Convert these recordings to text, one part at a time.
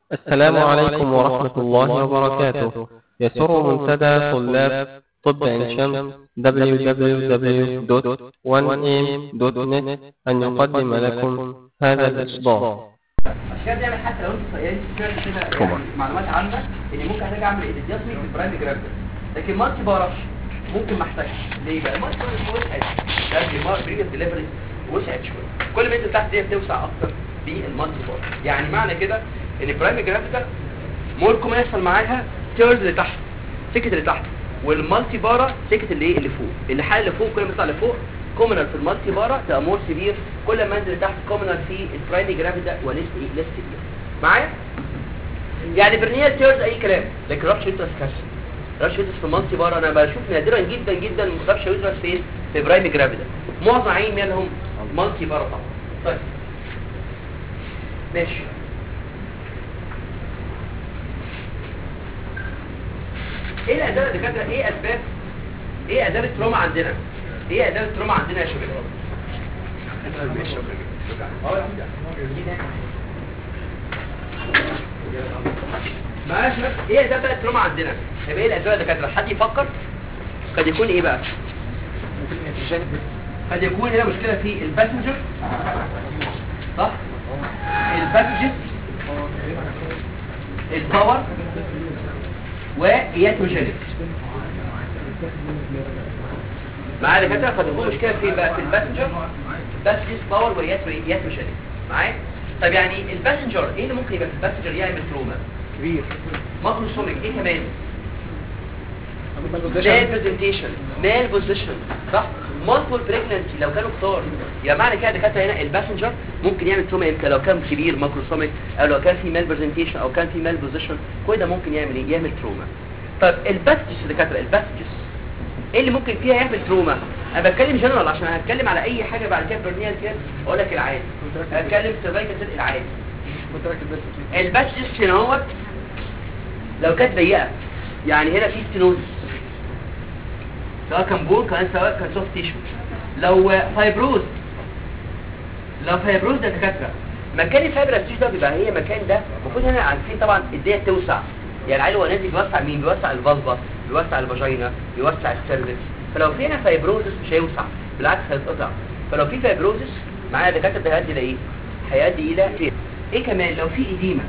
السلام عليكم ورحمة الله وبركاته يسر منتدى طلاب طب عين شمس www.1am.net أن يقدم لكم هذا الإصدار عشان كده بنعمل حتى لو انت يعني سمعت كده يعني معلومات عامه ان ممكن احتاج اعمل ايديتمي في البرايم جرافيك لكن مالتي بارش ممكن ما احتاجش ليه بقى المالتي بارش وسعت لكن بريفيس ديليفري وسعت شويه كل ما انت تحت دي بتوسع اكتر بالمالتي بارش يعني معنى كده ان البرايم جرافيك مور كومن يحصل معاها تيرز اللي تحت سكه اللي تحت والمالتي بارا سكه اللي ايه اللي فوق الحاله اللي فوق كل ما تطلع لفوق كومنال في المالتي بارا تبقى مور سيفير كل ما انزل تحت كومنال في البرايمري جرافيدا وليس ايه ليس سيفير معايا يعني برنيال تيرز اي كلام لكن رابش يوترس كارسن رابش يوترس في المالتي بارا انا بشوف نادرا جدا جدا رابش يوترس فين في برايمري جرافيدا معظم عين منهم مالتي بارا طبعا طيب ماشي ايه الاسباب اللي كانت ايه اسباب ايه اسباب التروما عندنا ايه اسباب التروما عندنا يا شباب ماشي ايه اسباب بقى التروما عندنا طب ايه الاسباب اللي كانت حد يفكر قد يكون ايه بقى قد يكون هنا مشكله في الباسنجر صح الباسنجر الباور وياتروجينيك معايا دكاتره قد يكون مشكله في بقى في الباسنجر باسنجر باور وياتروجينيك معايا طب يعني الباسنجر ايه اللي ممكن يبقى في الباسنجر يعمل تروما كبير ماكروسوميك ايه كمان مال برزنتيشن مال بوزيشن صح مالتيبل بريجننسي لو كانوا كتار يبقى معنى كده دكاتره هنا الباسنجر ممكن يعمل تروما امتى لو كان كبير ماكروسوميك او لو كان في مال برزنتيشن او كان في مال بوزيشن كل ده ممكن يعمل ايه يعمل تروما طب الباسجس دكاتره الباسجس ايه اللي ممكن فيها يعمل تروما انا بتكلم جنرال عشان هتكلم على اي حاجه بعد كده برنيال كده اقول لك العادي هتكلم سيرفايكال العادي الباسجس هنا اهوت لو كانت ضيقه يعني هنا في ستينوز سواء كان بول كان سواء كان سوفت تيشو لو فايبروز لو فايبروز ده دكاتره مكان الفايبر تيشو ده بيبقى هي مكان ده المفروض هنا عارفين طبعا الدنيا توسع يعني العيل هو نازل بيوسع مين بيوسع الفالفا بيوسع الفاجينا بيوسع السيرفكس فلو في هنا فايبروزس مش هيوسع بالعكس هيتقطع فلو في فايبروزس معايا دكاتره ده هيؤدي لايه هيؤدي الى فين ايه كمان لو في ايديما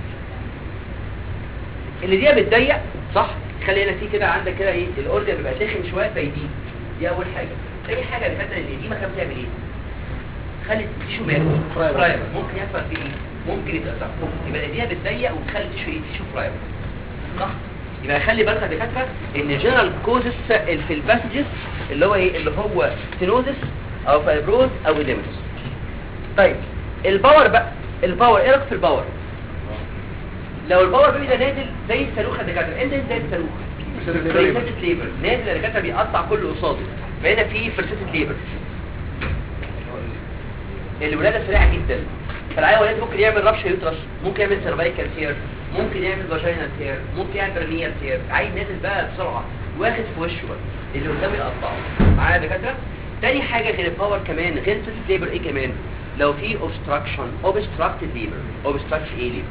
اللي دي بتضيق صح خلي هنا في كده عندك كده ايه الاورجن بيبقى تخن شويه فيديم دي اول حاجه تاني حاجه اللي فاتت القديمه كانت بتعمل ايه خلي التيشو ماله فرايبر ممكن يحصل فيه ايه ممكن يتقطع يبقى القديمه بتضيق وتخلي التيشو ايه تيشو فرايبر صح يبقى خلي بالك يا دكاتره ان جنرال كوزس في الباسجز اللي هو ايه اللي هو ستينوزس او فايبروز او اديمس طيب الباور بقى الباور ايه رايك في الباور لو الباور بيبي ده نازل زي الصاروخ يا دكاتره انت زي الصاروخ فريسيتد ليبر نازل يا دكاتره بيقطع كل قصاده فهنا في فريسيتد ليبر الولاده سريعه جدا فالعيال ولاد ممكن يعمل ربش يوترس ممكن يعمل سيرفايكال تير ممكن يعمل فاجينال تير ممكن يعمل برنيال تير عيل نازل بقى بسرعه واخد في وشه بقى اللي قدامه يقطعه معايا يا دكاتره تاني حاجه غير الباور كمان غير الفيسيتد ليبر ايه كمان لو في اوبستراكشن اوبستراكتد ليبر اوبستراكت ايه ليبر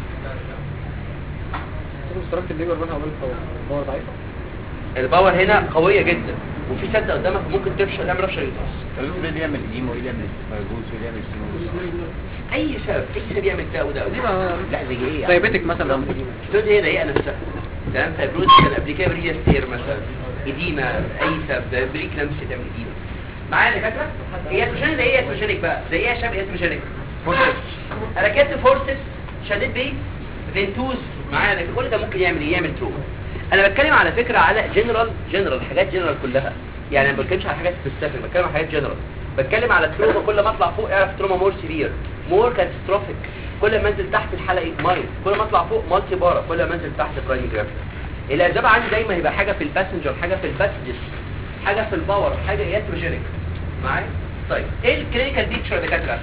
اشتركت الليبر بينها وبين الباور الباور ضعيفه الباور هنا قويه جدا وفي سد قدامك ممكن تفشل تعمل ربشه يوترس الراجل ده يعمل ايمو ولا يعمل فيروس ولا يعمل سينوس اي سبب اي سبب يعمل ده وده وده لا زي ايه يعني دايبيتك مثلا لو الستود هي ضيقه نفسها تمام فيبروز كان قبل كده بريجا ستير مثلا اديما اي سبب بريك لمس تعمل اديما معايا يا دكاتره هي اتروجينيك زي ايه اتروجينيك بقى زي ايه يا شباب اتروجينيك فورسس حركات فورسس شديد بيه فينتوز معايا ده كل ده ممكن يعمل ايه يعمل تروما انا بتكلم على فكره على جنرال جنرال حاجات جنرال كلها يعني ما بتكلمش على حاجات سبيسيفيك بتكلم على حاجات جنرال بتكلم على تروما كل ما اطلع فوق اعرف تروما مور سيفير مور كاتستروفيك كل ما انزل تحت الحلقه ايه مايل كل ما اطلع فوق مالتي بارا كل ما انزل تحت برايمري جرافيك الاسباب عندي دايما يبقى حاجه في الباسنجر حاجه في الباسجز حاجه في الباور حاجه ياتروجينيك معايا طيب ايه الكلينيكال بيكتشر يا دكاتره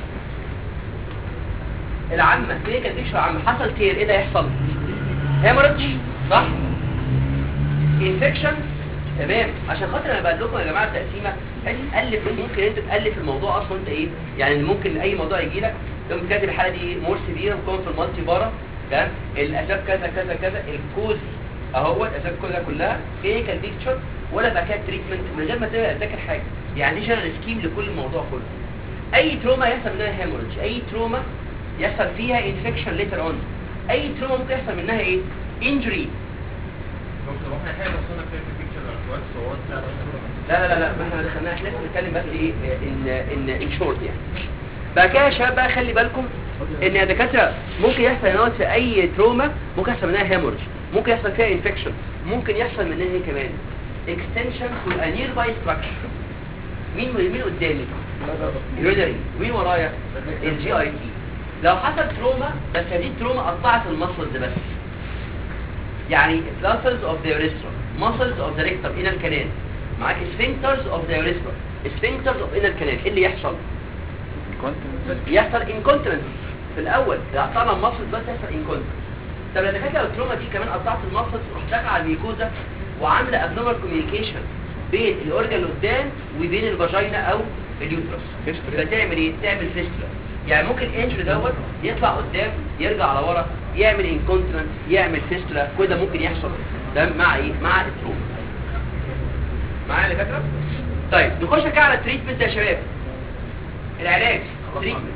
العامه كلينيكال بيكتشر عامه حصل تير ايه ده يحصل هيموريدج صح انفكشن تمام عشان خاطر انا بقول لكم يا جماعه التقسيمه عايز تالف ممكن انت تالف الموضوع اصلا انت ايه يعني ممكن اي موضوع يجي لك تقوم كاتب الحاله دي مور سيفير وكون في المالتي بارا تمام الاسباب كذا كذا كذا الكوز اهو الاسباب كلها كلها كلينيكال بيكتشر ولا بقى كده تريتمنت من غير ما تبقى تذاكر حاجه يعني دي جنرال سكيم لكل الموضوع كله اي تروما يحصل منها هيموريدج اي تروما يحصل فيها انفكشن ليتر اون اي تروما ممكن يحصل منها ايه انجري دكتور احنا احنا وصلنا في البيكتشر كويس صورت لا لا لا لا ما احنا دخلنا احنا لسه بنتكلم بس ايه ان ان ان شورت يعني بقى كده يا شباب بقى خلي بالكم ان يا دكاتره ممكن يحصل هنا في اي تروما ممكن يحصل منها هيمورج ممكن يحصل فيها انفكشن ممكن يحصل منها ايه كمان اكستنشن تو ا نير باي ستراكشر مين مين قدامي يورينري مين ورايا الجي اي تي لو حصل تروما بس هذه التروما قطعت المسلز بس يعني muscles of the urethra muscles of the rectum inner canal معاك sphincters of the urethra sphincters of inner canal ايه اللي يحصل يحصل incontinence في الاول اذا قطعنا المسلز بس يحصل incontinence طب لو دخلت لو التروما دي كمان قطعت المسلز رحت داخل على الميكوزا وعامله abnormal communication بين الاورجن اللي قدام وبين الفاجينا او اليوترس يبقى تعمل ايه تعمل فيستولا يعني ممكن انجري دوت يطلع قدام يرجع على ورا يعمل انكونتنس يعمل فيستولا كل ده ممكن يحصل ده مع ايه مع التروما معايا يا دكاتره طيب نخش كده على التريتمنت يا شباب العلاج تريتمنت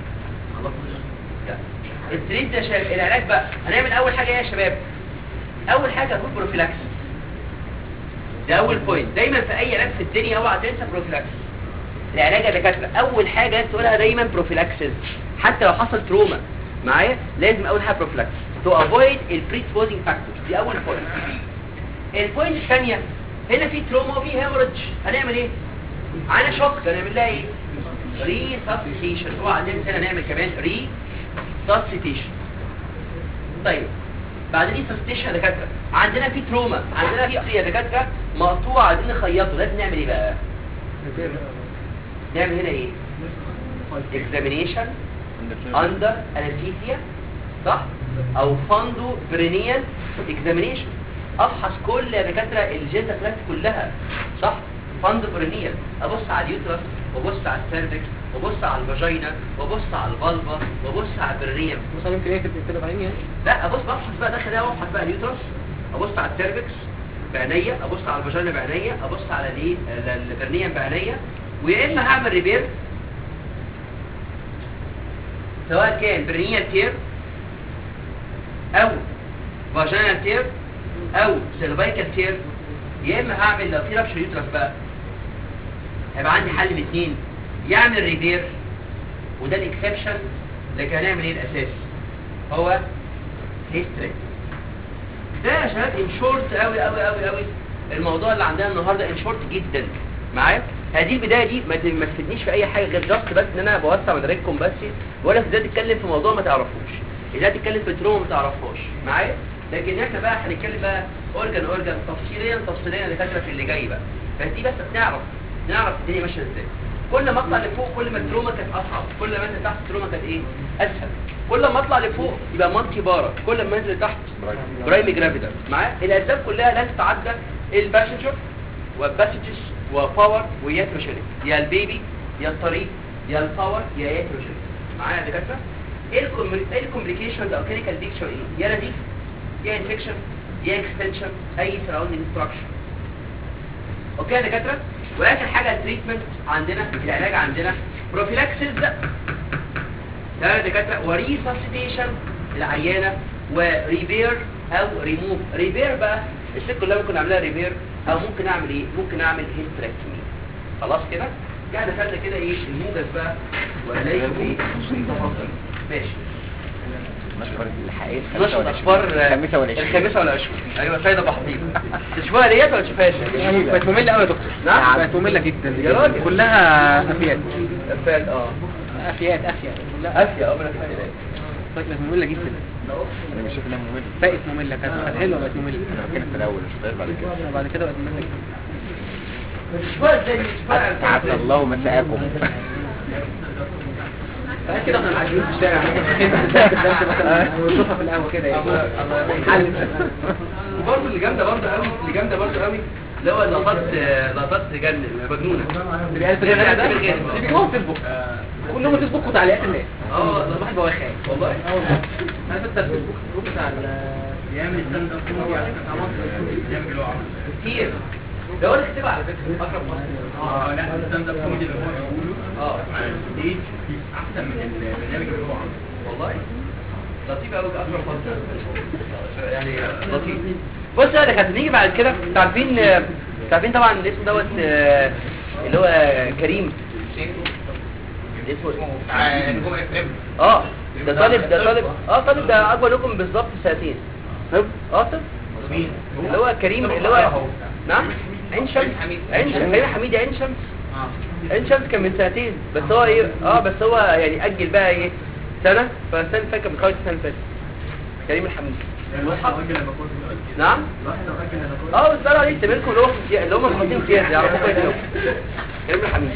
التريتمنت يا شباب العلاج بقى هنعمل اول حاجه ايه يا شباب اول حاجه هو بروفيلاكس ده اول بوينت دايما في اي علاج في الدنيا اوعى تنسى بروفيلاكس العلاج يا دكاتره اول حاجه لازم تقولها دايما بروفيلاكسز حتى لو حصل تروما معايا لازم اول حاجه بروفيلاكس تو افويد البريسبوزنج فاكتورز دي اول بوينت البوينت الثانيه هنا في تروما وفي هيموريدج هنعمل ايه عندنا شوك هنعمل لها ايه ري سبستيشن اوعى تنسى هنعمل كمان ري سبستيشن طيب بعد دي سبستيشن يا دكاتره عندنا في تروما عندنا في يا دكاتره مقطوع عايزين نخيطه لازم نعمل ايه بقى نعمل هنا ايه examination under anesthesia صح او فاندو برينيال examination افحص كل يا دكاتره الجلده تراكت كلها صح فاندو برينيال ابص على اليوترس وابص على السيرفكس وابص على الفاجينا وابص على الفالفا وابص على البرينيال مثلا يمكن ايه كده بعيني يعني لا ابص بفحص بقى داخل ده وابحث بقى اليوترس ابص على السيرفكس بعينيا ابص على الفاجينا بعينيا ابص على الايه البرنيا بعينيا ويا اما هعمل ريبير سواء كان برنيال تير او فاجينال تير او سيرفايكال تير يا اما هعمل لو في ربش يوترس بقى هيبقى عندي حل من اتنين يعمل ريبير وده الاكسبشن لكن هنعمل ايه الاساس هو هيستري ده يا شباب ان شورت قوي قوي قوي قوي الموضوع اللي عندنا النهارده ان شورت جدا معايا هذه البدايه دي ما ت- ما تفيدنيش في اي حاجه غير جاست بس ان انا بوسع مدارككم بس ولا ازاي تتكلم في موضوع ما تعرفوش ازاي تتكلم في تروما ما تعرفهاش معايا لكن احنا بقى هنتكلم بقى اورجان اورجان تفصيليا تفصيليا دكاتره في اللي جاي بقى فدي بس نعرف نعرف الدنيا ماشيه ازاي كل ما اطلع لفوق كل ما التروما كانت اصعب كل ما انزل تحت التروما كانت ايه اسهل كل ما اطلع لفوق يبقى مالتي بارا كل ما انزل تحت برايمي جرافيدا معايا الاسباب كلها لا تتعدى الباسنجر وباسجز وباور وياتروجينيك يا البيبي يا الطريق يا الباور يا ياتروجينيك معايا يا دكاتره ايه الكوم- ايه الكومبليكيشنز او كلينيكال بيكتشر ايه يا نزيف يا انفكشن يا اكستنشن اي سراوندينج ستراكشر اوكي يا دكاتره واخر حاجه التريتمنت عندنا العلاج عندنا بروفيلاكسيس ده يا دكاتره وريساسيتيشن العيانه وريبير او ريموف ريبير بقى الست كلها ممكن اعملها ريبير او ممكن اعمل ايه ممكن اعمل هيستريكتومي خلاص كده يعني خدنا كده ايه الموجز بقى وهنلاقيكم ايه تفاصيل. ماشي نشكر الحقيقة نشر اخبار الخامسة والعشرين الخامسه والعشرين ايوه سيده بحطيب تشوفوها ديت ولا تشوفهاش يعني بقت مملة قوي يا دكتور نعم. بقت مملة جدا يا راجل. كلها افيات فات اه افيات افيات كلها اسيا اه من بقت مملة جدا انا مش شايف انها مملة بقت مملة كانت كانت حلوة بقت مملة انا بتكلم في الاول مش غير بعد كده بعد كده بقت مملة جدا تشوفوها ازاي تشوفوها عسى الله مساءكم بعد كده احنا قاعدين في الشارع مثلا ونشوفها في القهوة كده يعني حل وبرضه اللي جامده برضه قوي اللي جامده برضه قوي اللي هو لقطات لقطات تجنن مجنونه اللي بيجيبوها في فيسبوك كلهم فيسبوك وتعليقات الناس اه الواحد بقى خايف والله عارف انت الجروب بتاع ال- يعمل ستاند اب كوميدي على فكره مصر يعمل اللي هو عمله كتير ده اقول لك اكتبها على فكره اكرم مصر اه لا الستاند اب كوميدي اللي هو بيقوله اه على الستيج احسن من البرنامج اللي هو عامله والله لطيف قوي اكرم مصر يعني لطيف بص يا دكاتره نيجي بعد كده انتوا عارفين آه، انتوا عارفين طبعا الاسم دوت آه، اللي هو كريم اسمه إيه؟ نجوم اف ام اه ده طالب ده طالب اه طالب ده اكبر لكم بالظبط سنتين اه طب مين اللي هو كريم اللي هو نعم عين شمس عين شمس كريم حميد عين شمس عين شمس كان من سنتين بس هو ايه اه بس هو يعني اجل بقى ايه سنه فالسنه اللي فاتت كان بيخلص السنه اللي فاتت كريم الحميد نعم اه بس قالوا عليه تمركم اللي هو في اللي هم مخلصين امتياز يعرفوا كويس قوي كريم الحميد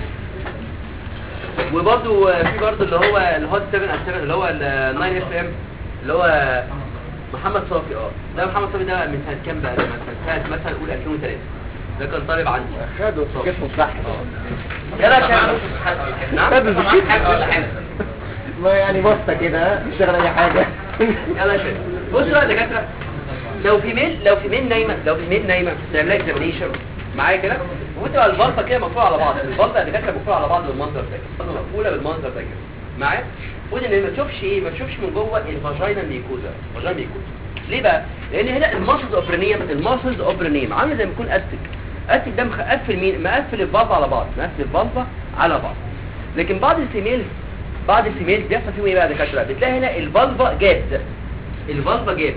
وبرده في برضه اللي هو الهوت 7 7 اللي هو ال 9 اف ام اللي هو محمد صافي اه ده محمد صافي ده من سنه كام بقى مثلا سنه مثلا اقول 2003 ده كان طالب عندي خدوا جسمه صح يلا كان نعم خدوا زكيت ما يعني بسطة كده اشتغل اي حاجة يلا شيء بصوا بقى يا دكاتره لو في ميل لو في ميل نايمه لو في ميل نايمه تعمل لها اكزامينيشن معايا كده وتبقى البلطه كده مقفوله على بعض البلطه يا دكاتره مقفوله على بعض بالمنظر ده كده مقفوله بالمنظر ده كده معايا ودي ان ما تشوفش ايه ما تشوفش من جوه الفاجينا ميكوزا الفاجينا ميكوزا ليه بقى لان هنا الماسلز اوبرينيم الماسلز اوبرينيم عامله زي ما يكون استك استك ده مقفل مين مقفل البلطه على بعض مقفل البلطه على بعض لكن بعض الفيميلز بعض الفيميلز بيحصل فيهم ايه بقى يا دكاتره بتلاقي هنا البلبه جاب البلبه جاب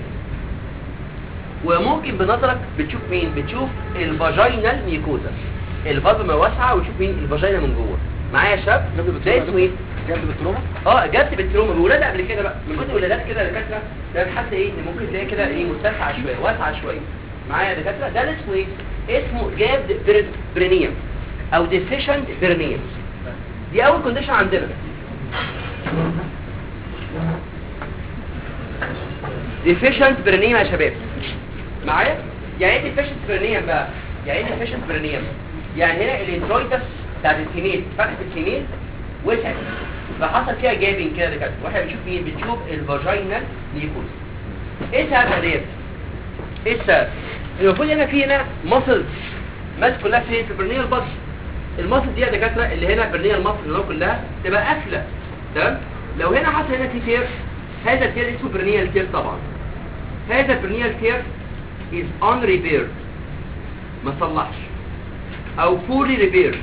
وممكن بنظرك بتشوف مين بتشوف الفاجينال ميكوزا البلبه واسعه وتشوف مين الفاجينا من جوه معايا يا شباب ده اسمه ايه جنب بالتروما اه جت بالتروما الولاده قبل كده بقى من كتر الولادات كده يا دكاتره ده حتى ايه إن ممكن تلاقي كده ايه متسعه شويه واسعه شويه معايا يا دكاتره ده اللي اسمه ايه اسمه جابد برينيوم او ديفيشنت برينيوم دي اول كونديشن عندنا ديفيشنت برينيوم يا شباب معايا يعني ايه ديفيشنت برينيوم بقى يعني ايه ديفيشنت برينيوم يعني هنا الانترويتس بتاعت الفيميل فتحه الفيميل وسعت فحصل فيها جابين كده كده واحنا بنشوف مين بنشوف الفاجينال نيكوز ايه سبب ديت ايه السبب المفروض هنا في هنا مصل ماسك كلها في في برنيال بادي المصل دي يا دكاتره اللي هنا برنيال مصل اللي هو كلها تبقى قافله تمام لو هنا حصل هنا في تير هذا التير اسمه برنيال تير طبعا هذا البرنيال تير is unrepaired ما صلحش او fully repaired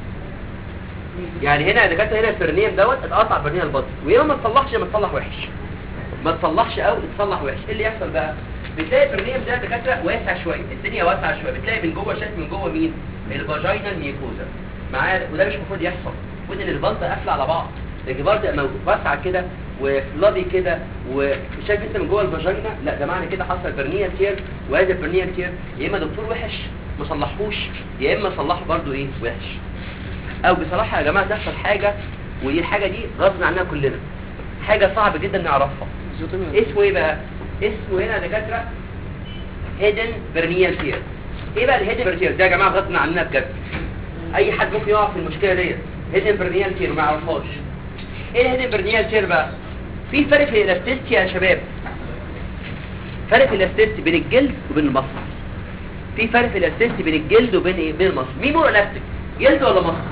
يعني هنا يا دكاتره هنا البرنيال دوت اتقطع برنيال البطن ويا ما تصلحش يا ما تصلح وحش ما تصلحش او تصلح وحش ايه اللي يحصل بقى بتلاقي البرنيال ده يا دكاتره واسع شويه الدنيا واسعه شويه بتلاقي من جوه شايف من جوه مين الفاجينال ميكوزا معايا وده مش المفروض يحصل المفروض ان البلطه قافله على بعض لكن برضه لما واسعه كده وفلابي كده وشايف انت من جوه الفاجينا لا ده معنى كده حصل برنيال تير وهذا البرنيال تير يا اما دكتور وحش ما صلحوش يا اما صلحه برضه ايه وحش او بصراحة يا جماعة تحصل حاجة ودي الحاجة دي غصب عننا كلنا حاجة صعب جدا نعرفها اسمه ايه بقى اسمه هنا يا دكاترة هيدن برنيال تير ايه بقى الهيدن برنيال تير ده يا جماعة غصب عننا بجد اي حد ممكن يقع في المشكلة ديت هيدن برنيال تير وما يعرفهاش ايه الهيدن برنيال تير بقى في فرق في الالاستيستي يا شباب فرق في الالاستيستي بين الجلد وبين المصل في فرق في الالاستيستي بين الجلد وبين ايه بين المصل مين مور الاستيك جلد ولا مصل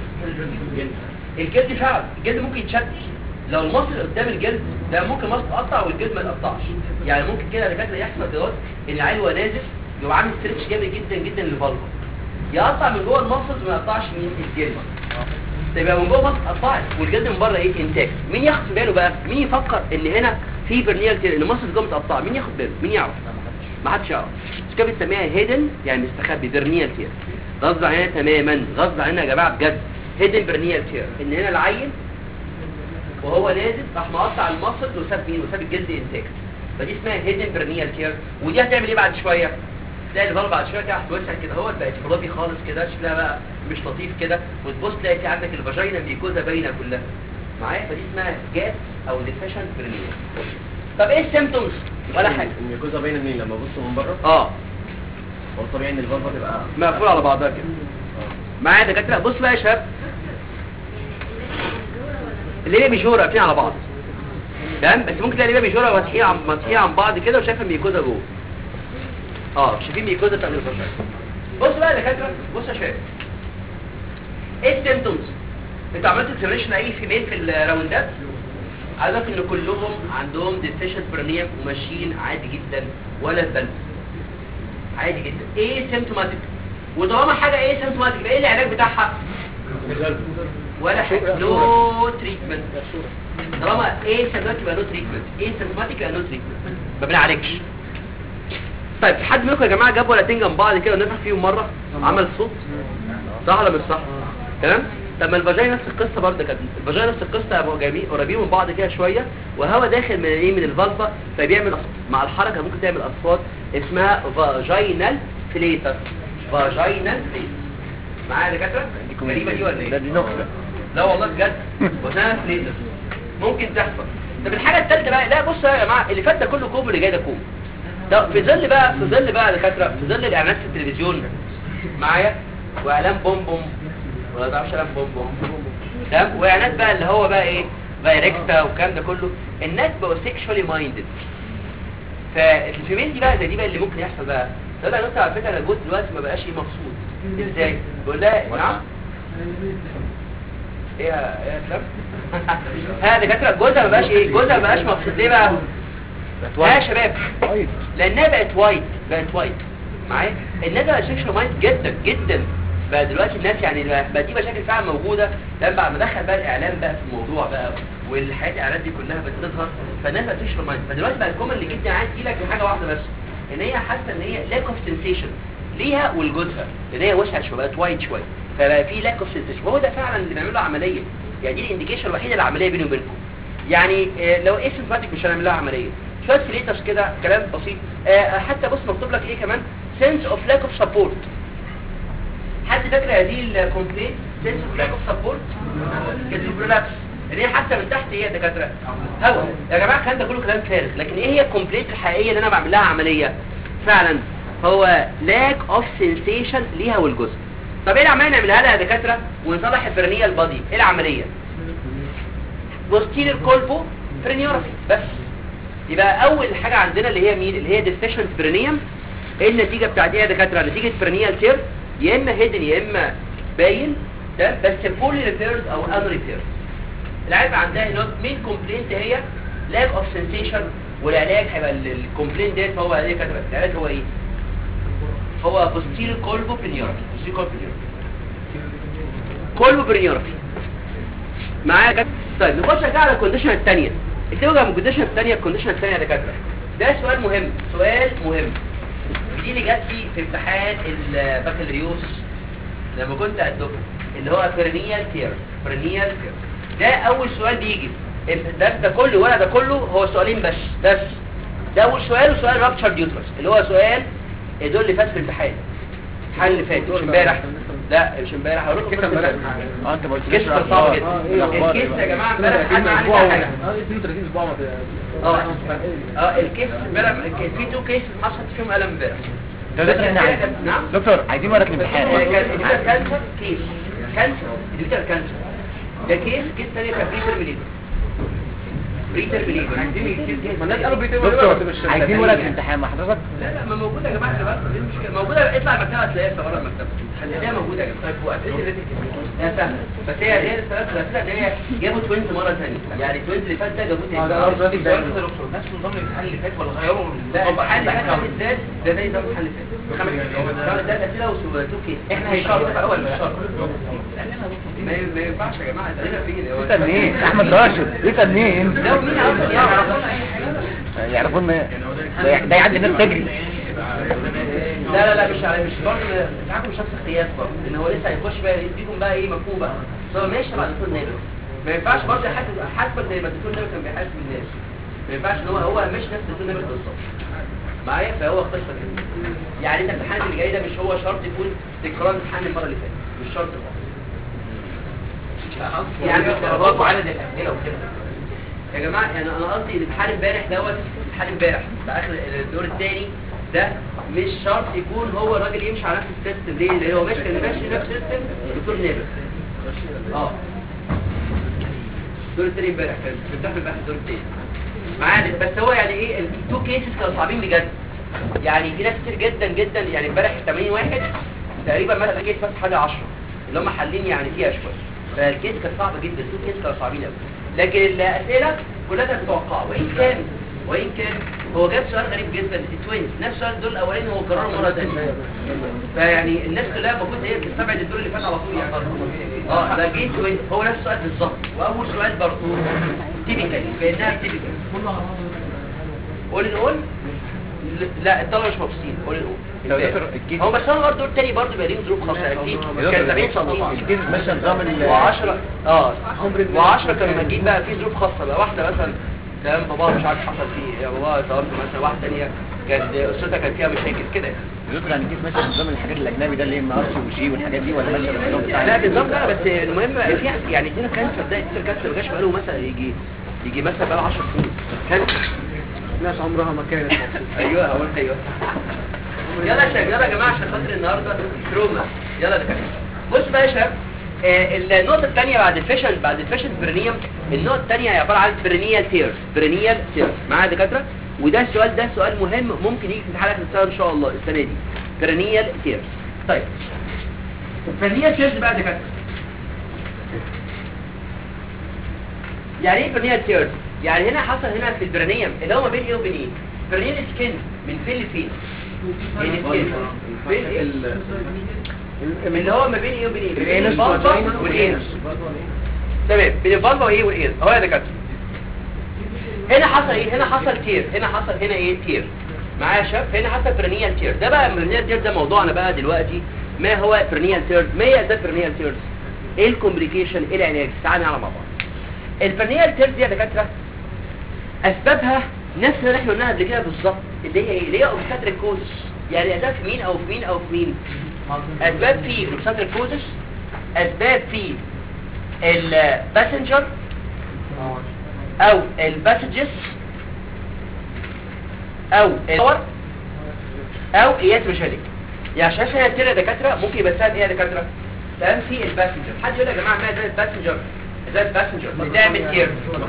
الجلد فعلا الجلد ممكن يتشد لو المصل قدام الجلد ده ممكن مصل تقطع والجلد ما يتقطعش يعني ممكن كده دكاتره يحصل دلوقتي ان العيل وهو نازل يبقى عامل ستريتش جامد جدا جدا للفالفا يقطع من جوه المصل وما يقطعش من الجلد تبقى من جوه مصل قطعت والجلد من بره ايه انتاج مين ياخد باله بقى مين يفكر ان هنا في برنيال كده ان المصل جوه متقطعه مين ياخد باله مين يعرف ما حدش يعرف مش كده بنسميها هيدن يعني مستخبي برنيال كده غصب عننا تماما غصب عننا يا جماعه بجد هيدن برنيال تير ان هنا العيل وهو نازل راح مقطع المصل وساب مين وساب الجلد انتاج فدي اسمها هيدن برنيال تير ودي هتعمل ايه بعد شويه تلاقي الفالف بعد شويه كده هتوسع كده هو بقت فلوبي خالص كده شكلها بقى مش لطيف كده وتبص تلاقي في عندك الفاجينا ميكوزا باينه كلها معايا فدي اسمها جاس او ديفيشنت برنيال طب ايه السيمتومز ولا حاجه الميكوزا باينه منين لما ابص من بره اه هو الطبيعي ان الفالفا تبقى مقفول على بعضها كده معايا دكاتره بص بقى يا شباب اللي هي مشهوره قافلين على بعض تمام بس ممكن تلاقي بقى بيشورها ماسحين عن ماسحين عن بعض كده وشايف الميكوزا جوه اه شايفين الميكوزا بتاعت الفشل بص بقى يا دكاتره بص يا شباب ايه السيمتومز انتوا عملتوا اكزامينشن اي فيميل في الراوندات عايز اقول ان كلهم عندهم ديفيشنت برنيم وماشيين عادي جدا ولا بل عادي جدا ايه سيمتوماتيك وطالما حاجه ايه سيمتوماتيك يبقى ايه العلاج بتاعها ولا حاجه نو تريتمنت طالما ايه سيمتوماتيك يبقى نو تريتمنت ايه سيمتوماتيك يبقى نو تريتمنت ما بنعالجش طيب في حد منكم يا جماعه جاب ولدين جنب بعض كده ونفخ فيهم مره عمل صوت صح ولا مش صح تمام طب ما الفاجينا نفس القصه برضه كانت الفاجينا نفس القصه يبقوا جايبين قريبين من بعض كده شويه وهواء داخل من ايه من الفالفا فبيعمل أصوات. مع الحركه ممكن تعمل اصوات اسمها فاجينال فليتس فاجينال فليتس معايا يا دكاتره غريبه دي ولا ايه ده دي نكته لا والله بجد وزنها فليتس ممكن تحصل طب الحاجه الثالثه بقى لا بصوا يا جماعه اللي فات ده كله كوم واللي جاي ده كوم ده في ظل بقى في ظل بقى يا دكاتره في ظل الاعلانات في التلفزيون معايا واعلان بوم بوم ولا تعرفش اعلان بوم بوم تمام واعلانات بقى اللي هو بقى ايه دايركتا والكلام ده كله الناس بقوا سيكشوالي مايندد فالفيميل دي بقى زي دي بقى اللي ممكن يحصل بقى ده بقى نقطة على فكره انا جوز دلوقتي ما بقاش ايه مبسوط ازاي بقول لها نعم ايه يا ايه يا اسلام ها دكاتره جوزها ما بقاش ايه جوزها ما بقاش مبسوط ليه بقى ها يا شباب لانها بقت وايت بقت وايت معايا الناس بقى سيكشوال مايند جدا جدا بقى دلوقتي الناس يعني بقى دي مشاكل فعلا موجوده لما بقى مدخل بقى الاعلام بقى في الموضوع بقى والحاجات الاعلانات دي كلها بتظهر فالناس بقى سيكشوال مايند فدلوقتي بقى الكومن اللي جدا عايز يجي لك حاجه واحده بس ان هي حاسه ان هي لاك اوف سنسيشن ليها ولجوزها ان هي وسعت شويه بقت وايت شويه فبقى في لاك اوف سنسيشن وهو ده فعلا اللي بيعمل له عمليه يعني دي الانديكيشن الوحيده للعمليه بيني وبينكم يعني آه، لو اسماتيك مش هنعمل لها عمليه شويه سليتس كده كلام بسيط آه، حتى بص مكتوب لك ايه كمان sense of lack of support حد فاكر هذه الكومبلين sense of lack of support كانت برولابس اللي هي حتى من تحت ايه يا دكاتره هوا يا جماعه الكلام ده كله كلام فارغ لكن ايه هي الكومبليت الحقيقيه اللي انا بعمل لها عمليه فعلا هو lack of sensation ليها والجزء طب ايه العمليه نعملها لها يا دكاتره ونصلح البرنيه البادي ايه العمليه posterior colpo craniography بس يبقى اول حاجه عندنا اللي هي مين اللي هي deficient برينيوم ايه النتيجه بتاعت ايه يا دكاتره نتيجه برينيال تير يا اما هيدن يا اما باين ده بس فولي ريبيرد او ان ريبيرد العيب عندها هنا مين كومبلينت هي لاك اوف سنسيشن والعلاج هيبقى الكومبلينت ديت هو ايه كاتب العلاج هو ايه هو بوستيريور كولبو برينيورفي بوستيريور كولبو برينيورفي كولبو برينيورفي معايا كده طيب نخش كده على الكونديشن الثانيه اكتبوا جنب الكونديشن الثانيه الكونديشن الثانيه يا دكاتره ده سؤال مهم سؤال مهم دي اللي جت في في امتحان البكالوريوس لما كنت قدكم اللي هو برينيال تير برينيال تير ده اول سؤال بيجي ده ده كله ولا ده كله هو سؤالين بس بس ده اول سؤال وسؤال رابتشر ديوترس اللي هو سؤال دول اللي فات في الامتحان الامتحان اللي فات مش امبارح لا مش امبارح هقول لكم بس اه انت ما الكيس قلتليش كان صعب جدا آه، ايه الاخبار الكيس يا جماعه امبارح امبارح حد اسبوع عليه حاجه اه 32 اسبوع ما اه اه الكيس امبارح في تو كيس حصلت فيهم قلم امبارح طب دكتور احنا عايزين نعم دكتور عايزين ورقه الامتحان كان كانسر كيس كانسر ديجيتال كانسر ده كيس كيس ثانيه كان بريتر بليفر بريتر بليفر ما الناس قالوا بيتم دكتور عايزين ورقه الامتحان مع حضرتك لا لا ما موجوده يا جماعه دلوقتي دي مشكله موجوده اطلع المكتبه هتلاقيها بره المكتبه هتلاقيها موجوده يا جماعه طيب واسئله الريتك يا سهله بس هي هي الثلاث الاسئله ان هي جابوا توينز مره ثانيه يعني توينز اللي فات ده جابوه آه، ده تاني قصدي ده. نفس نظام الامتحان اللي فات ولا غيروا لا الامتحان اللي فات بالذات ده زي نظام الامتحان اللي فات خمس خمس ثلاث اسئله وسؤال كيس احنا هنشرح في اول مش شرط ما ما ينفعش يا جماعه ده هنا فين انت منين احمد راشد انت منين لو مين عارف يعرفونا اي حاجه يعرفون ده ده يعدي الناس تجري لا لا لا مش على مش برضه تعاقب مش نفس القياس برضه ان هو لسه هيخش بقى يديكم بقى ايه مفهوم بقى بس هو ماشي مع الدكتور نابل ما ينفعش برضه يحاسب حاسبك زي ما الدكتور نابل كان بيحاسب الناس ما ينفعش ان هو هو مش نفس الدكتور نابل بالظبط معايا فهو اختصر كده يعني انت الامتحان اللي جاي ده مش هو شرط يكون تكرار امتحان المره اللي فاتت مش شرط خالص يعني برضه عدد الاسئله وكده يا جماعه يعني انا قصدي الامتحان امبارح دوت امتحان امبارح في اخر الدور الثاني ده مش شرط يكون هو الراجل يمشي على نفس السيستم ليه؟ لان هو ماشي كان ماشي نفس السيستم الدكتور نابل اه الدور الثاني امبارح كان بتاخد امبارح الدور الثاني معايا بس هو يعني ايه التو كيسز كانوا صعبين بجد يعني في ناس كتير جدا جدا يعني امبارح 80 واحد تقريبا مثلا كيس بس حاجه 10 اللي هم حالين يعني فيها شويه فالكيس كانت صعبه جدا التو كيس كانوا صعبين قوي لكن الاسئله كلها كانت متوقعه وان كان وان كان هو جاب سؤال غريب جدا التوينز نفس السؤال دول الاولاني هو كرره مره ثانيه فيعني الناس كلها المفروض هي بتستبعد الدور اللي فات على طول يعني اه ده جه توينز هو نفس السؤال بالظبط واول سؤال برضه تيبيكال كانها تيبيكال قول نقول لا الطلبه مش مبسوطين قول لو نقول ذكر الكيس هو بس انا برضه دول تاني برضه بقى ليهم ظروف خاصه يعني في كان 70 سنتيم الكيس ماشي نظام ال و10 اه و10 كانوا مجيب بقى في ظروف خاصه بقى واحده مثلا كلام باباها مش عارف حصل فيه يا بابا توفى مثلا واحده ثانيه كانت اسرتها كان فيها مشاكل كده ذكر يعني الكيس ماشي نظام الحاجات الاجنبي ده اللي هي ام ار وجي والحاجات دي ولا ماشي بالنظام بتاع لا بالظبط لا بس المهم في يعني ادينا كانسر ده ادينا كانسر ما جاش بقاله مثلا يجي يجي مثلا بقاله 10 سنين كانسر ناس عمرها ما كانت مبسوطة ايوه هقول ايوه يلا يا شباب يلا يا جماعه عشان خاطر النهارده تروما يلا ده كده بص بقى يا شباب آه، النقطة الثانية بعد الفيشن بعد الفيشن برينيوم النقطة الثانية هي عبارة عن برينيال تيرز برينيال تيرز معايا يا دكاترة وده السؤال ده سؤال مهم ممكن يجي في امتحان اخر السنة ان شاء الله السنة دي برينيال تيرز طيب برينيال تيرز بقى يا دكاترة يعني ايه برينيال تيرز يعني هنا حصل هنا في البرينيوم اللي هو ما بين ايه وبين ايه برينيال سكين من فين لفين من السكين بين ايه اللي هو ما بين ايه وبين ايه بين الفالفا والانس تمام بين الفالفا وايه والانس اهو يا دكاتره هنا حصل ايه هنا حصل تير هنا حصل هنا ايه تير معايا يا شباب هنا حصل برينيال تير ده بقى برينيال تير ده موضوعنا بقى دلوقتي ما هو برينيال تير ما هي اسباب برينيال تيرز ايه الكومبليكيشن ايه العلاج تعالى نعرف مع بعض البرينيال تيرز دي يا دكاتره اسبابها نفس اللي احنا قلناها قبل كده بالظبط اللي هي ايه اللي هي اوبستاتريك كوزس يعني اسباب في مين او في مين او في مين اسباب في اوبستاتريك كوزس اسباب في الباسنجر او الباسجز او الباور او اياتروجينيك يعني عشان احنا كده دكاتره ممكن يبقى سبب ايه يا دكاتره سبب في الباسنجر حد يقول يا جماعه ما زي الباسنجر زي الباسنجر بتعمل تير